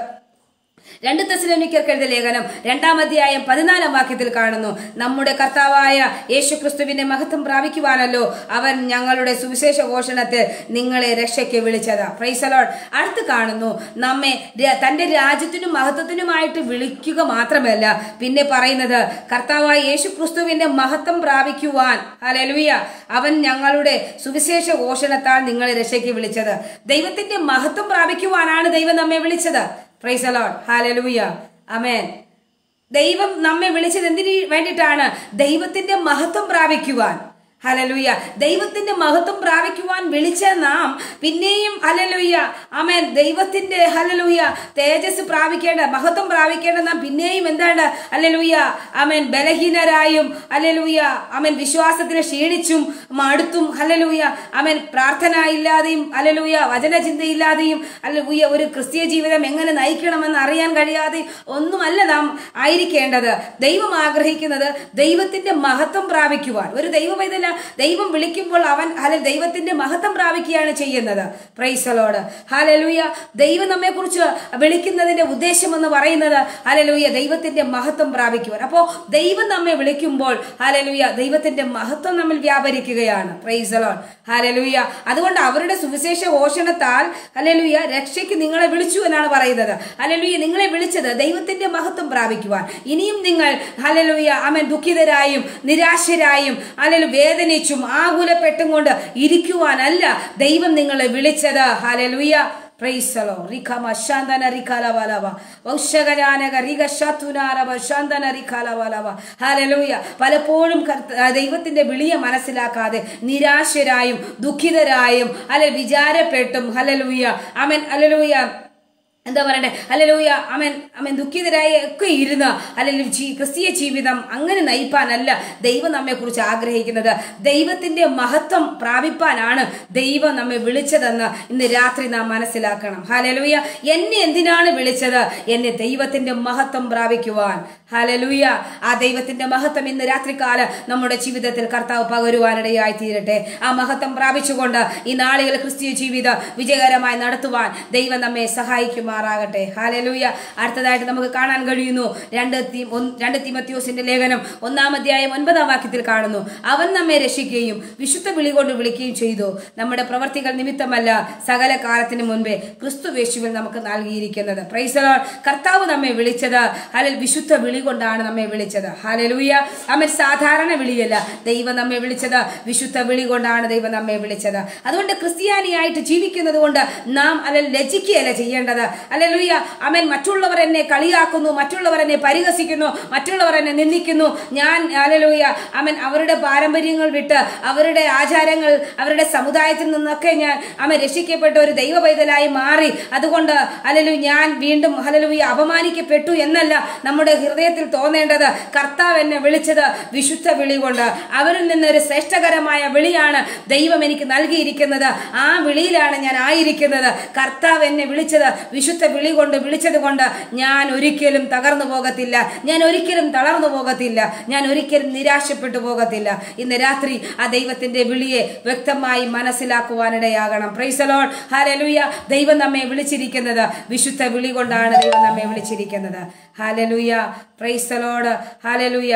രണ്ട് തെസലോനിക്കർക്ക് എഴുതിയ ലേഖനം രണ്ടാം അധ്യായം പതിനാലാം വാക്യത്തിൽ കാണുന്നു നമ്മുടെ കർത്താവായ യേശു ക്രിസ്തുവിന്റെ മഹത്വം പ്രാപിക്കുവാനല്ലോ അവൻ ഞങ്ങളുടെ സുവിശേഷ ഘോഷണത്തിൽ നിങ്ങളെ രക്ഷയ്ക്ക് വിളിച്ചത് പ്രൈസലോഡ് അടുത്ത് കാണുന്നു നമ്മെ ര- തന്റെ രാജ്യത്തിനും മഹത്വത്തിനുമായിട്ട് വിളിക്കുക മാത്രമല്ല പിന്നെ പറയുന്നത് കർത്താവായ യേശു ക്രിസ്തുവിന്റെ മഹത്വം പ്രാപിക്കുവാൻ ഹല്ലേലൂയ അവൻ ഞങ്ങളുടെ സുവിശേഷ ഘോഷണത്താൽ നിങ്ങളെ രക്ഷയ്ക്ക് വിളിച്ചത് ദൈവത്തിന്റെ മഹത്വം പ്രാപിക്കുവാനാണ് ദൈവം നമ്മെ വിളിച്ചത് പ്രൈസ് അലോഡ് ഹാലലൂയ അമേൻ ദൈവം നമ്മെ വിളിച്ചത് എന്തിനു വേണ്ടിയിട്ടാണ് ദൈവത്തിന്റെ മഹത്വം പ്രാപിക്കുവാൻ ഹലലുയ്യ ദൈവത്തിന്റെ മഹത്വം പ്രാപിക്കുവാൻ വിളിച്ച നാം പിന്നെയും ഹലലുയ്യ അമേൻ ദൈവത്തിന്റെ ഹലലുയ്യ തേജസ് പ്രാപിക്കേണ്ട മഹത്വം പ്രാപിക്കേണ്ട നാം പിന്നെയും എന്താണ് ഹലലുയ്യ അമേൻ ബലഹീനരായും ഹലലുയ്യ അമേൻ വിശ്വാസത്തിന് ക്ഷീണിച്ചും മടുത്തും ഹലലുയ്യ അമേൻ പ്രാർത്ഥന ഇല്ലാതെയും ഹലലുയ്യ വചനചിന്തയില്ലാതെയും ഹലലുയ്യ ഒരു ക്രിസ്തീയ ജീവിതം എങ്ങനെ നയിക്കണമെന്ന് അറിയാൻ കഴിയാതെയും ഒന്നുമല്ല നാം ആയിരിക്കേണ്ടത് ദൈവം ആഗ്രഹിക്കുന്നത് ദൈവത്തിന്റെ മഹത്വം പ്രാപിക്കുവാൻ ഒരു ദൈവവേദന ദൈവം വിളിക്കുമ്പോൾ അവൻ ഹല ദൈവത്തിന്റെ മഹത്വം പ്രാപിക്കുകയാണ് ചെയ്യുന്നത് പ്രൈസലോട് ഹാലലൂയ ദൈവം നമ്മെ കുറിച്ച് വിളിക്കുന്നതിന്റെ ഉദ്ദേശം എന്ന് പറയുന്നത് ഹാലലൂയ ദൈവത്തിന്റെ മഹത്വം പ്രാപിക്കുവാൻ അപ്പോ ദൈവം നമ്മെ വിളിക്കുമ്പോൾ ഹാലലൂയ ദൈവത്തിന്റെ മഹത്വം നമ്മിൽ വ്യാപരിക്കുകയാണ് പ്രൈസലോൺ ഹാലലൂയ അതുകൊണ്ട് അവരുടെ സുവിശേഷ ഘോഷണത്താൽ ഹലലൂയ രക്ഷയ്ക്ക് നിങ്ങളെ വിളിച്ചു എന്നാണ് പറയുന്നത് ഹലലൂയ നിങ്ങളെ വിളിച്ചത് ദൈവത്തിന്റെ മഹത്വം പ്രാപിക്കുവാൻ ഇനിയും നിങ്ങൾ ഹലലൂയ അമൻ ദുഃഖിതരായും നിരാശരായും അല്ലെങ്കിൽ വേദനിച്ചും ആകുലപ്പെട്ടും കൊണ്ട് ഇരിക്കുവാനല്ല ദൈവം നിങ്ങളെ വിളിച്ചത് ഹലലൂയ പ്രൈസലോ റിഖമ ശാന്തന റിഖാലവലവ വൗഷകജാനക റിക ശത്തുനാരവ ശാന്തന റിഖാലവലവ ഹലലൂയ പലപ്പോഴും കർത്ത- ദൈവത്തിന്റെ വിളിയെ മനസ്സിലാക്കാതെ നിരാശരായും ദുഃഖിതരായും അല്ലെ വിചാരപ്പെട്ടും ഹലലൂയ അമൻ ഹലലൂയ എന്താ പറയണ്ടേ അല്ലലൂയ അവൻ അവൻ ദുഃഖിതരായി ഒക്കെ ഇരുന്ന് അല്ലെങ്കിൽ ജീ ക്രിസ്തീയ ജീവിതം അങ്ങനെ നയിപ്പാനല്ല ദൈവം നമ്മെ കുറിച്ച് ആഗ്രഹിക്കുന്നത് ദൈവത്തിന്റെ മഹത്വം പ്രാപിപ്പാനാണ് ദൈവം നമ്മെ വിളിച്ചതെന്ന് ഇന്ന് രാത്രി നാം മനസ്സിലാക്കണം ഹലലൂയ എന്നെ എന്തിനാണ് വിളിച്ചത് എന്നെ ദൈവത്തിന്റെ മഹത്വം പ്രാപിക്കുവാൻ ഹലലൂയ ആ ദൈവത്തിന്റെ മഹത്വം ഇന്ന് രാത്രികാല നമ്മുടെ ജീവിതത്തിൽ കർത്താവ് പകരുവാനിടയായി തീരട്ടെ ആ മഹത്വം പ്രാപിച്ചുകൊണ്ട് ഈ നാളുകൾ ക്രിസ്തീയ ജീവിതം വിജയകരമായി നടത്തുവാൻ ദൈവം നമ്മെ സഹായിക്കുമാറാകട്ടെ ഹാലലൂയ അടുത്തതായിട്ട് നമുക്ക് കാണാൻ കഴിയുന്നു രണ്ട് തീ- ഒന്ന്- രണ്ട് തിമത്യോസിന്റെ ലേഖനം ഒന്നാം അധ്യായം ഒൻപതാം വാക്യത്തിൽ കാണുന്നു അവൻ നമ്മെ രക്ഷിക്കുകയും വിശുദ്ധ വിളി കൊണ്ട് വിളിക്കുകയും ചെയ്തു നമ്മുടെ പ്രവർത്തികൾ നിമിത്തമല്ല സകല കാലത്തിന് മുൻപേ ക്രിസ്തു യേശുവിൽ നമുക്ക് നൽകിയിരിക്കുന്നത് പ്രൈസലോൺ കർത്താവ് നമ്മെ വിളിച്ചത് അല്ലെങ്കിൽ വിശുദ്ധ വിളി കൊണ്ടാണ് നമ്മെ വിളിച്ചത് ഹാലലൂയ അവൻ സാധാരണ വിളിയല്ല ദൈവം നമ്മെ വിളിച്ചത് വിശുദ്ധ വിളി കൊണ്ടാണ് ദൈവം നമ്മെ വിളിച്ചത് അതുകൊണ്ട് ക്രിസ്ത്യാനിയായിട്ട് ജീവിക്കുന്നത് കൊണ്ട് നാം അല്ലെങ്കിൽ ലജിക്കുകയല്ല ചെയ്യേണ്ടത് അല്ലലൂയ അവൻ മറ്റുള്ളവർ എന്നെ കളിയാക്കുന്നു മറ്റുള്ളവർ എന്നെ പരിഹസിക്കുന്നു മറ്റുള്ളവർ എന്നെ നിന്ദിക്കുന്നു ഞാൻ അല്ലലൂയ അവൻ അവരുടെ പാരമ്പര്യങ്ങൾ വിട്ട് അവരുടെ ആചാരങ്ങൾ അവരുടെ സമുദായത്തിൽ നിന്നൊക്കെ ഞാൻ അവൻ രക്ഷിക്കപ്പെട്ട ഒരു ദൈവ പൈതലായി മാറി അതുകൊണ്ട് അല്ലലു ഞാൻ വീണ്ടും ഹലലൂയ അപമാനിക്കപ്പെട്ടു എന്നല്ല നമ്മുടെ ഹൃദയത്തിൽ തോന്നേണ്ടത് കർത്താവ് എന്നെ വിളിച്ചത് വിശുദ്ധ വിളി കൊണ്ട് അവരിൽ നിന്നൊരു ശ്രേഷ്ഠകരമായ വിളിയാണ് ദൈവം എനിക്ക് നൽകിയിരിക്കുന്നത് ആ വിളിയിലാണ് ഞാൻ ആയിരിക്കുന്നത് കർത്താവ് എന്നെ വിളിച്ചത് വിശുദ്ധ വിളി കൊണ്ട് വിളിച്ചത് കൊണ്ട് ഞാൻ ഒരിക്കലും തകർന്നു പോകത്തില്ല ഞാൻ ഒരിക്കലും തളർന്നു പോകത്തില്ല ഞാൻ ഒരിക്കലും നിരാശപ്പെട്ടു പോകത്തില്ല ഇന്ന് രാത്രി ആ ദൈവത്തിന്റെ വിളിയെ വ്യക്തമായി മനസ്സിലാക്കുവാനിടയാകണം പ്രൈസലോൺ ഹാലലൂയ ദൈവം നമ്മെ വിളിച്ചിരിക്കുന്നത് വിശുദ്ധ വിളി കൊണ്ടാണ് ദൈവം നമ്മെ വിളിച്ചിരിക്കുന്നത് ഹാലലൂയ പ്രൈസലോട് ഹാലലൂയ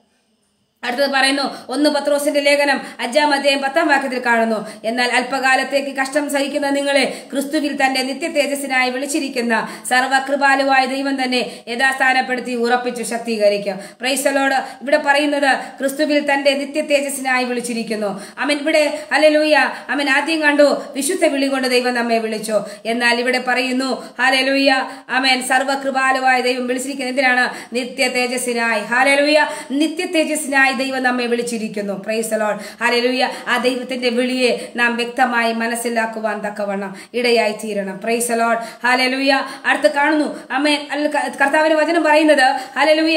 അടുത്തത് പറയുന്നു ഒന്ന് പത്രോസിന്റെ ലേഖനം അഞ്ചാം അധ്യായം പത്താം വാക്യത്തിൽ കാണുന്നു എന്നാൽ അല്പകാലത്തേക്ക് കഷ്ടം സഹിക്കുന്ന നിങ്ങളെ ക്രിസ്തുവിൽ തന്റെ നിത്യ തേജസ്സിനായി വിളിച്ചിരിക്കുന്ന സർവകൃപാലുവായ ദൈവം തന്നെ യഥാസ്ഥാനപ്പെടുത്തി ഉറപ്പിച്ചു ശക്തീകരിക്കും പ്രൈസലോട് ഇവിടെ പറയുന്നത് ക്രിസ്തുവിൽ തന്റെ നിത്യ തേജസ്സിനായി വിളിച്ചിരിക്കുന്നു അവൻ ഇവിടെ ഹലലൂയ അവൻ ആദ്യം കണ്ടു വിശുദ്ധ വിളി കൊണ്ട് ദൈവം നമ്മെ വിളിച്ചു എന്നാൽ ഇവിടെ പറയുന്നു ഹലലൂയ അവൻ സർവകൃപാലുവായ ദൈവം വിളിച്ചിരിക്കുന്നത് എന്തിനാണ് നിത്യ തേജസ്സിനായി ഹാലലൂയ നിത്യ തേജസ്സിനായി ദൈവം നമ്മെ വിളിച്ചിരിക്കുന്നു പ്രൈസലോൺ ഹാലലൂയ ആ ദൈവത്തിന്റെ വിളിയെ നാം വ്യക്തമായി മനസ്സിലാക്കുവാൻ തക്കവണ്ണം ഇടയായി തീരണം പ്രൈസലോൺ ഹാലലൂയ അടുത്ത് കാണുന്നു അമ്മേ കർത്താവിന്റെ വചനം പറയുന്നത് ഹാലലൂയ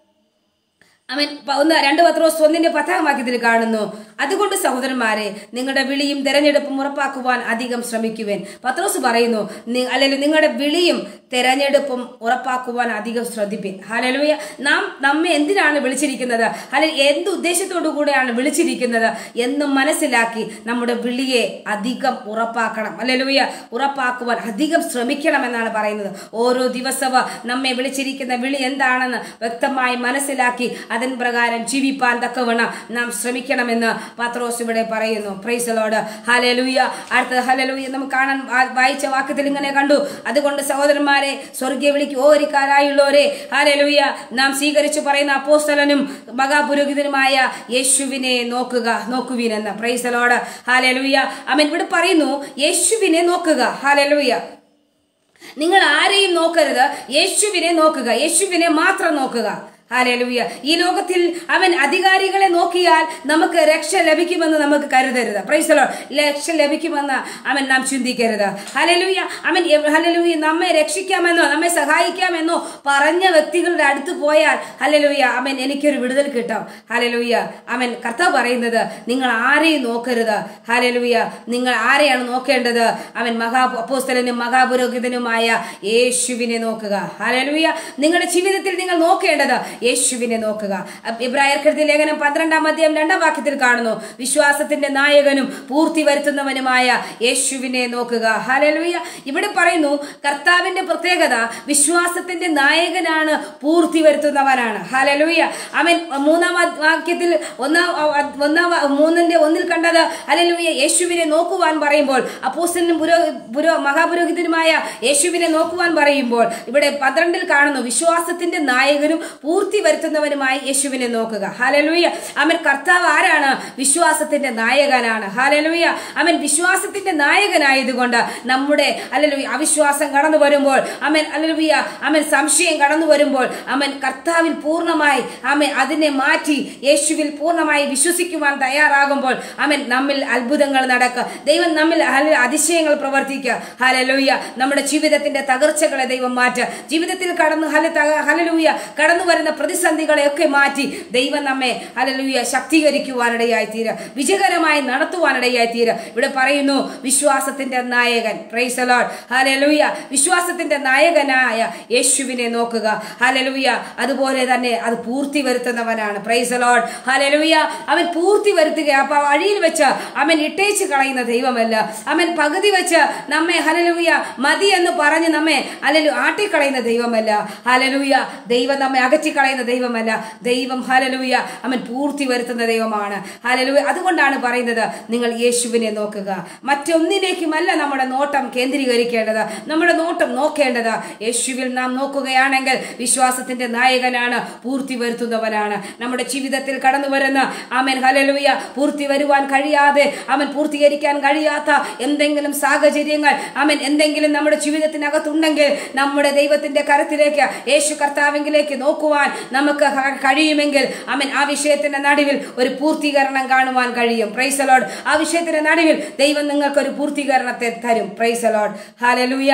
അവൻ പ- ഒന്ന് രണ്ട് പത്രോസ് ഒന്നിന്റെ പത്താം വാക്യത്തിൽ കാണുന്നു അതുകൊണ്ട് സഹോദരന്മാരെ നിങ്ങളുടെ വിളിയും തെരഞ്ഞെടുപ്പും ഉറപ്പാക്കുവാൻ അധികം ശ്രമിക്കുവേൻ പത്രോസ് പറയുന്നു നി- അല്ലെങ്കിൽ നിങ്ങളുടെ വിളിയും തെരഞ്ഞെടുപ്പും ഉറപ്പാക്കുവാൻ അധികം ശ്രദ്ധിപ്പിൻ ഹലലുയ നാം നമ്മെ എന്തിനാണ് വിളിച്ചിരിക്കുന്നത് അല്ലെങ്കിൽ എന്ത് ഉദ്ദേശത്തോടു കൂടെയാണ് വിളിച്ചിരിക്കുന്നത് എന്ന് മനസ്സിലാക്കി നമ്മുടെ വിളിയെ അധികം ഉറപ്പാക്കണം അല്ലലുയ ഉറപ്പാക്കുവാൻ അധികം ശ്രമിക്കണം എന്നാണ് പറയുന്നത് ഓരോ ദിവസവും നമ്മെ വിളിച്ചിരിക്കുന്ന വിളി എന്താണെന്ന് വ്യക്തമായി മനസ്സിലാക്കി അതിൻ പ്രകാരം ജീവിപ്പാൻ തക്കവണ്ണം നാം ശ്രമിക്കണമെന്ന് പത്രോസ് ഇവിടെ പറയുന്നു പ്രൈസലോട് ഹലലൂയ അടുത്ത ഹലലൂയ നമുക്ക് കാണാൻ വാ- വായിച്ച വാക്യത്തിൽ ഇങ്ങനെ കണ്ടു അതുകൊണ്ട് സഹോദരന്മാരെ സ്വർഗീയ വിളിക്ക് ഓരിക്കാരായുള്ളവരെ ഹലലൂയ നാം സ്വീകരിച്ചു പറയുന്ന അപ്പോസ്തലനും മഹാപുരോഹിതനുമായ യേശുവിനെ നോക്കുക നോക്കുവിനെന്ന് പ്രൈസലോട് ഹാലലൂയ അവൻ ഇവിടെ പറയുന്നു യേശുവിനെ നോക്കുക ഹാലലൂയ നിങ്ങൾ ആരെയും നോക്കരുത് യേശുവിനെ നോക്കുക യേശുവിനെ മാത്രം നോക്കുക ഹാലലൂയ ഈ ലോകത്തിൽ അവൻ അധികാരികളെ നോക്കിയാൽ നമുക്ക് രക്ഷ ലഭിക്കുമെന്ന് നമുക്ക് കരുതരുത് പ്രൈസലോ രക്ഷ ലഭിക്കുമെന്ന് അവൻ നാം ചിന്തിക്കരുത് ഹലലൂയ അവൻ ഹലലൂയ നമ്മെ രക്ഷിക്കാമെന്നോ നമ്മെ സഹായിക്കാമെന്നോ പറഞ്ഞ വ്യക്തികളുടെ അടുത്ത് പോയാൽ ഹലലൂയ അവൻ എനിക്കൊരു വിടുതൽ കിട്ടും ഹലലൂയ അവൻ കർത്താവ് പറയുന്നത് നിങ്ങൾ ആരെയും നോക്കരുത് ഹലലൂയ നിങ്ങൾ ആരെയാണ് നോക്കേണ്ടത് അവൻ മഹാ അപ്പോസ്തലനും മഹാപുരോഹിതനുമായ യേശുവിനെ നോക്കുക ഹലലൂയ നിങ്ങളുടെ ജീവിതത്തിൽ നിങ്ങൾ നോക്കേണ്ടത് യേശുവിനെ നോക്കുക അപ്പ് ഇബ്രായർക്കെഴുതിയ ലേഖനം പന്ത്രണ്ടാം അധ്യായം രണ്ടാം വാക്യത്തിൽ കാണുന്നു വിശ്വാസത്തിന്റെ നായകനും പൂർത്തി വരുത്തുന്നവനുമായ യേശുവിനെ നോക്കുക ഹലലൂയ ഇവിടെ പറയുന്നു കർത്താവിന്റെ പ്രത്യേകത വിശ്വാസത്തിന്റെ നായകനാണ് പൂർത്തി വരുത്തുന്നവനാണ് ഹലലൂയ അവൻ മൂന്നാം വാ- വാക്യത്തിൽ ഒന്നാം ഒന്നാം വാ- മൂന്നിന്റെ ഒന്നിൽ കണ്ടത് ഹലലൂയ യേശുവിനെ നോക്കുവാൻ പറയുമ്പോൾ അപ്പോസ്റ്റലിനും പുരോ പുരോ മഹാപുരോഹിതനുമായ യേശുവിനെ നോക്കുവാൻ പറയുമ്പോൾ ഇവിടെ പന്ത്രണ്ടിൽ കാണുന്നു വിശ്വാസത്തിന്റെ നായകനും പൂർത്തി പൂർത്തി വരുത്തുന്നവനുമായി യേശുവിനെ നോക്കുക ഹാലലൂയ അവൻ കർത്താവ് ആരാണ് വിശ്വാസത്തിന്റെ നായകനാണ് ഹാലലൂയ അവൻ വിശ്വാസത്തിന്റെ നായകനായതുകൊണ്ട് നമ്മുടെ അല്ലലൂയ അവിശ്വാസം കടന്നു വരുമ്പോൾ അവൻ അല്ലലൂയ അവൻ സംശയം കടന്നു വരുമ്പോൾ അവൻ കർത്താവിൽ പൂർണ്ണമായി അവൻ അതിനെ മാറ്റി യേശുവിൽ പൂർണ്ണമായി വിശ്വസിക്കുവാൻ തയ്യാറാകുമ്പോൾ അവൻ നമ്മിൽ അത്ഭുതങ്ങൾ നടക്കുക ദൈവം നമ്മിൽ ഹല- അതിശയങ്ങൾ പ്രവർത്തിക്കുക ഹലലൂയ നമ്മുടെ ജീവിതത്തിന്റെ തകർച്ചകളെ ദൈവം മാറ്റുക ജീവിതത്തിൽ കടന്നു ഹല തക- ഹലലൂയ കടന്നു വരുന്ന പ്രതിസന്ധികളെ ഒക്കെ മാറ്റി ദൈവം നമ്മെ ഹലലൂയ ശക്തീകരിക്കുവാനിടയായി തീരുക വിജയകരമായി നടത്തുവാനിടയായി തീരുക ഇവിടെ പറയുന്നു വിശ്വാസത്തിന്റെ നായകൻ പ്രൈസ് ലോഡ് ഹലലൂയ വിശ്വാസത്തിന്റെ നായകനായ യേശുവിനെ നോക്കുക ഹലലൂയ അതുപോലെ തന്നെ അത് പൂർത്തി വരുത്തുന്നവനാണ് പ്രൈസ് ലോഡ് ഹലലൂയ അവൻ പൂർത്തി വരുത്തുക അപ്പൊ വഴിയിൽ വെച്ച് അവൻ ഇട്ടേച്ച് കളയുന്ന ദൈവമല്ല അവൻ പകുതി വെച്ച് നമ്മെ ഹലലൂയ മതി എന്ന് പറഞ്ഞ് നമ്മെ അല്ലലു ആട്ടിക്കളയുന്ന ദൈവമല്ല ഹലലൂയ ദൈവം നമ്മെ അകറ്റിക്കളയുന്ന ദൈവമല്ല ദൈവം ഹലലൂയ അവൻ പൂർത്തി വരുത്തുന്ന ദൈവമാണ് ഹലലൂയ അതുകൊണ്ടാണ് പറയുന്നത് നിങ്ങൾ യേശുവിനെ നോക്കുക മറ്റൊന്നിലേക്കുമല്ല നമ്മുടെ നോട്ടം കേന്ദ്രീകരിക്കേണ്ടത് നമ്മുടെ നോട്ടം നോക്കേണ്ടത് യേശുവിൽ നാം നോക്കുകയാണെങ്കിൽ വിശ്വാസത്തിന്റെ നായകനാണ് പൂർത്തി വരുത്തുന്നവനാണ് നമ്മുടെ ജീവിതത്തിൽ കടന്നു വരുന്ന ആമൻ ഹലലൂയ പൂർത്തി വരുവാൻ കഴിയാതെ അവൻ പൂർത്തീകരിക്കാൻ കഴിയാത്ത എന്തെങ്കിലും സാഹചര്യങ്ങൾ അവൻ എന്തെങ്കിലും നമ്മുടെ ജീവിതത്തിനകത്തുണ്ടെങ്കിൽ നമ്മുടെ ദൈവത്തിന്റെ കരത്തിലേക്ക് യേശു കർത്താവിങ്കിലേക്ക് നോക്കുവാൻ നമുക്ക് ക- കഴിയുമെങ്കിൽ അവൻ ആ വിഷയത്തിന്റെ നടുവിൽ ഒരു പൂർത്തീകരണം കാണുവാൻ കഴിയും പ്രൈസലോഡ് ആ വിഷയത്തിന്റെ നടുവിൽ ദൈവം നിങ്ങൾക്ക് ഒരു പൂർത്തീകരണത്തെ തരും പ്രൈസലോഡ് ഹാലലൂയ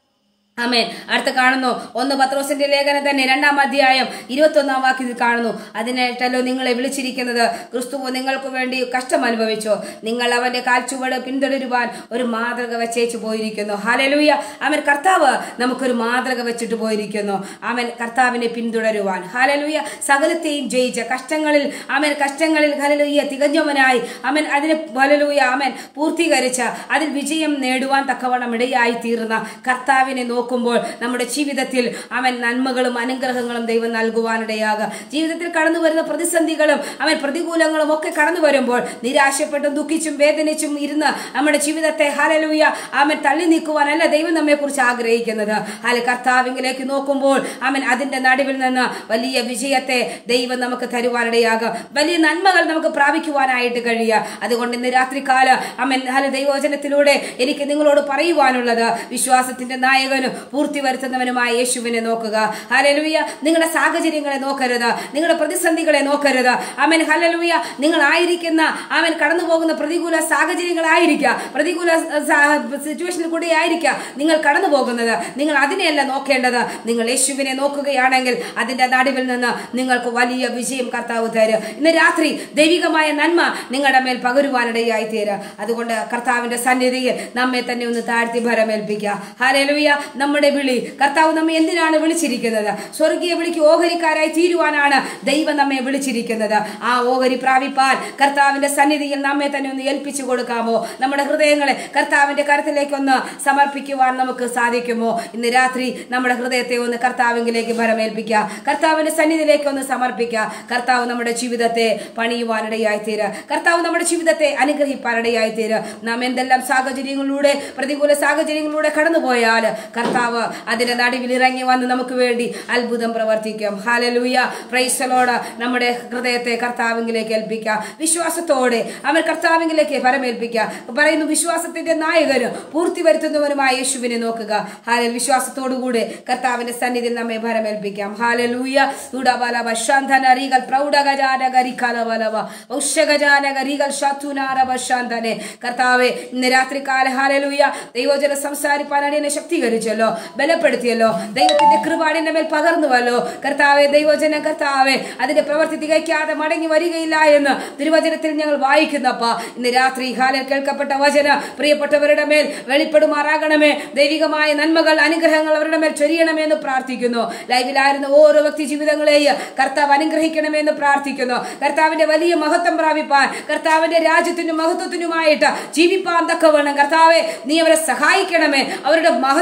ആമേൻ അടുത്ത കാണുന്നു ഒന്ന് പത്രോസിന്റെ ലേഖനം തന്നെ രണ്ടാം അധ്യായം ഇരുപത്തൊന്നാം വാക്യത്തിൽ കാണുന്നു അതിനായിട്ടല്ലോ നിങ്ങളെ വിളിച്ചിരിക്കുന്നത് ക്രിസ്തുവോ നിങ്ങൾക്ക് വേണ്ടി കഷ്ടം അനുഭവിച്ചോ നിങ്ങൾ അവന്റെ കാൽച്ചുവട് പിന്തുടരുവാൻ ഒരു മാതൃക വെച്ചേച്ചു പോയിരിക്കുന്നു ഹാലലൂയ അവൻ കർത്താവ് നമുക്കൊരു മാതൃക വെച്ചിട്ട് പോയിരിക്കുന്നു അവൻ കർത്താവിനെ പിന്തുടരുവാൻ ഹാലലൂയ സകലത്തെയും ജയിച്ച കഷ്ടങ്ങളിൽ അവൻ കഷ്ടങ്ങളിൽ ഹലലൂയ തികഞ്ഞവനായി അവൻ അതിനെ ഹലലൂയ അവൻ പൂർത്തീകരിച്ച അതിൽ വിജയം നേടുവാൻ തക്കവണ്ണം ഇടയായി തീർന്ന കർത്താവിനെ നോക്കുമ്പോൾ നമ്മുടെ ജീവിതത്തിൽ അവൻ നന്മകളും അനുഗ്രഹങ്ങളും ദൈവം നൽകുവാനിടയാകുക ജീവിതത്തിൽ കടന്നു വരുന്ന പ്രതിസന്ധികളും അവൻ പ്രതികൂലങ്ങളും ഒക്കെ കടന്നു വരുമ്പോൾ നിരാശപ്പെട്ടും ദുഃഖിച്ചും വേദനിച്ചും ഇരുന്ന് നമ്മുടെ ജീവിതത്തെ ഹലലൂയ അവൻ തള്ളി നീക്കുവാനല്ല ദൈവം നമ്മെ കുറിച്ച് ആഗ്രഹിക്കുന്നത് അല്ല കർത്താവിങ്കിലേക്ക് നോക്കുമ്പോൾ അവൻ അതിന്റെ നടുവിൽ നിന്ന് വലിയ വിജയത്തെ ദൈവം നമുക്ക് തരുവാനിടയാകും വലിയ നന്മകൾ നമുക്ക് പ്രാപിക്കുവാനായിട്ട് കഴിയുക അതുകൊണ്ട് ഇന്ന് രാത്രികാല അവൻ ഹല ദൈവവചനത്തിലൂടെ എനിക്ക് നിങ്ങളോട് പറയുവാനുള്ളത് വിശ്വാസത്തിന്റെ നായകനും പൂർത്തി വരുത്തുന്നവനുമായ യേശുവിനെ നോക്കുക ഹലലുയ നിങ്ങളുടെ സാഹചര്യങ്ങളെ നോക്കരുത് നിങ്ങളുടെ പ്രതിസന്ധികളെ നോക്കരുത് അവൻ ഹലലുയ നിങ്ങൾ ആയിരിക്കുന്ന അവൻ കടന്നു പോകുന്ന പ്രതികൂല സാഹചര്യങ്ങളായിരിക്കാം പ്രതികൂല സിറ്റുവേഷനിൽ കൂടെ ആയിരിക്കാം നിങ്ങൾ കടന്നു പോകുന്നത് നിങ്ങൾ അതിനെയല്ല നോക്കേണ്ടത് നിങ്ങൾ യേശുവിനെ നോക്കുകയാണെങ്കിൽ അതിന്റെ നടുവിൽ നിന്ന് നിങ്ങൾക്ക് വലിയ വിജയം കർത്താവ് തരും ഇന്ന് രാത്രി ദൈവികമായ നന്മ നിങ്ങളുടെ മേൽ പകരുവാനിടയായി തീരുക അതുകൊണ്ട് കർത്താവിന്റെ സന്നിധിയിൽ നമ്മെ തന്നെ ഒന്ന് താഴ്ത്തി ഭരമേൽപ്പിക്കുക ഹാലലുയ നമ്മുടെ വിളി കർത്താവ് നമ്മെ എന്തിനാണ് വിളിച്ചിരിക്കുന്നത് സ്വർഗീയ വിളിക്ക് ഓഹരിക്കാരായി തീരുവാനാണ് ദൈവം നമ്മെ വിളിച്ചിരിക്കുന്നത് ആ ഓഹരി പ്രാപിപ്പാൻ കർത്താവിന്റെ സന്നിധിയിൽ നമ്മെ തന്നെ ഒന്ന് ഏൽപ്പിച്ചു കൊടുക്കാമോ നമ്മുടെ ഹൃദയങ്ങളെ കർത്താവിന്റെ കരത്തിലേക്ക് ഒന്ന് സമർപ്പിക്കുവാൻ നമുക്ക് സാധിക്കുമോ ഇന്ന് രാത്രി നമ്മുടെ ഹൃദയത്തെ ഒന്ന് കർത്താവിങ്കിലേക്ക് ഭരമേൽപ്പിക്കുക കർത്താവിന്റെ സന്നിധിയിലേക്ക് ഒന്ന് സമർപ്പിക്കുക കർത്താവ് നമ്മുടെ ജീവിതത്തെ പണിയുവാനിടയായി തീരുക കർത്താവ് നമ്മുടെ ജീവിതത്തെ അനുഗ്രഹിപ്പാനിടയായി തീരുക നാം എന്തെല്ലാം സാഹചര്യങ്ങളിലൂടെ പ്രതികൂല സാഹചര്യങ്ങളിലൂടെ കടന്നുപോയാൽ കർത്താവ് അതിന്റെ നടുവിൽ ഇറങ്ങി വന്ന് നമുക്ക് വേണ്ടി അത്ഭുതം പ്രവർത്തിക്കും ഹാലലൂയ പ്രൈസലോട് നമ്മുടെ ഹൃദയത്തെ കർത്താവിങ്കിലേക്ക് ഏൽപ്പിക്കുക വിശ്വാസത്തോടെ അവൻ കർത്താവിങ്കിലേക്ക് പരമേൽപ്പിക്കുക പറയുന്നു വിശ്വാസത്തിന്റെ നായകനും പൂർത്തി വരുത്തുന്നവനുമായ യേശുവിനെ നോക്കുക ഹാലൽ വിശ്വാസത്തോടുകൂടെ കർത്താവിന്റെ സന്നിധിയിൽ നമ്മെ ഭരമേൽപ്പിക്കാം ഹാലലൂയ ഉടബലവ ശാന്തനരികൾ പ്രൗഢഗജാനകരികലവലവ ഔഷഗജാനകരികൾ ശാത്തുനാരവ ശാന്തനെ കർത്താവെ ഇന്ന് രാത്രി കാല ഹാലലൂയ ദൈവജന സംസാരിപ്പാൻ അടിയനെ ശക്തീകരിച്ചല്ലോ ബലപ്പെടുത്തിയല്ലോ ദൈവത്തിന്റെ കൃപ അടിയന്റെ മേൽ പകർന്നുവല്ലോ കർത്താവെ ദൈവജന കർത്താവെ അതിന്റെ പ്രവൃത്തി തികയ്ക്കാതെ മടങ്ങി വരികയില്ല എന്ന് തിരുവചനത്തിൽ ഞങ്ങൾ വായിക്കുന്നപ്പ ഇന്ന് രാത്രി ഹാലിൽ കേൾക്കപ്പെട്ട വചന പ്രിയപ്പെട്ടവരുടെ മേൽ വെളിപ്പെടുമാറാകണമേ ദൈവികമായ നന്മകൾ അനുഗ്രഹങ്ങൾ അവരുടെ മേൽ ചൊരിയണമേ എന്ന് പ്രാർത്ഥിക്കുന്നു ലൈവിലായിരുന്ന ഓരോ വ്യക്തി ജീവിതങ്ങളെയും കർത്താവ് അനുഗ്രഹിക്കണമേ എന്ന് പ്രാർത്ഥിക്കുന്നു കർത്താവിന്റെ വലിയ മഹത്വം പ്രാപിപ്പാൻ കർത്താവിന്റെ രാജ്യത്തിനും മഹത്വത്തിനുമായിട്ട് ജീവിപ്പാൻ തക്കവണ്ണം കർത്താവെ നീ അവരെ സഹായിക്കണമേ അവരുടെ മഹത്വം പ്രാപിക്കാൻ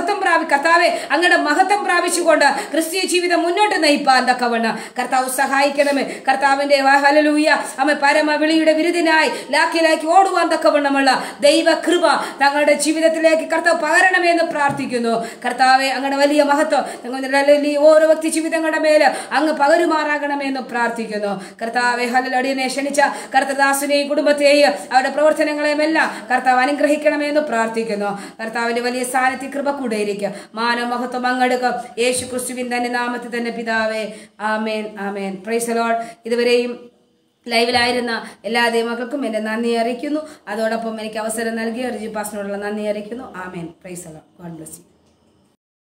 കർത്താവെ അങ്ങയുടെ മഹത്വം പ്രാപിച്ചുകൊണ്ട് ക്രിസ്തീയ ജീവിതം മുന്നോട്ട് നയിപ്പാൻ തക്കവണ്ണം കർത്താവ് സഹായിക്കണമേ കർത്താവിന്റെ ഹലലൂയ അമ്മ പരമ വിളിയുടെ വിരുദിനായി ലാക്കിലാക്കി ഓടുവാൻ തക്കവണ്ണമുള്ള ദൈവ കൃപ തങ്ങളുടെ ജീവിതത്തിലേക്ക് കർത്താവ് പകരണമേ എന്ന് പ്രാർത്ഥിക്കുന്നു കർത്താവെ അങ്ങയുടെ വലിയ മഹത്വം ഞങ്ങളുടെ ഈ ഓരോ വ്യക്തി ജീവിതങ്ങളുടെ മേല് അങ്ങ് പകരുമാറാകണമെന്ന് പ്രാർത്ഥിക്കുന്നു കർത്താവെ ഹലലടിയനെ ക്ഷണിച്ച കർത്തദാസിനെയും കുടുംബത്തെയും അവരുടെ പ്രവർത്തനങ്ങളെയും എല്ലാം കർത്താവ് അനുഗ്രഹിക്കണമെന്ന് പ്രാർത്ഥിക്കുന്നു കർത്താവിന്റെ വലിയ സ്ഥാനത്തിൽ കൃപ കൂടെ ഇരിക്കും മാനവ മഹത്വം അങ്ങെടുക്കും യേശു ക്രിസ്തുവിൻ തന്നെ നാമത്തിൽ തന്നെ പിതാവേ ആമേൻ ആമേൻ പ്രൈസ് ലോഡ് ഇതുവരെയും ലൈവിലായിരുന്ന എല്ലാ ദൈവമക്കൾക്കും എൻ്റെ നന്ദി അറിയിക്കുന്നു അതോടൊപ്പം എനിക്ക് അവസരം നൽകിയ റിജു പാസിനോടുള്ള നന്ദി അറിയിക്കുന്നു amen praise Lord God bless U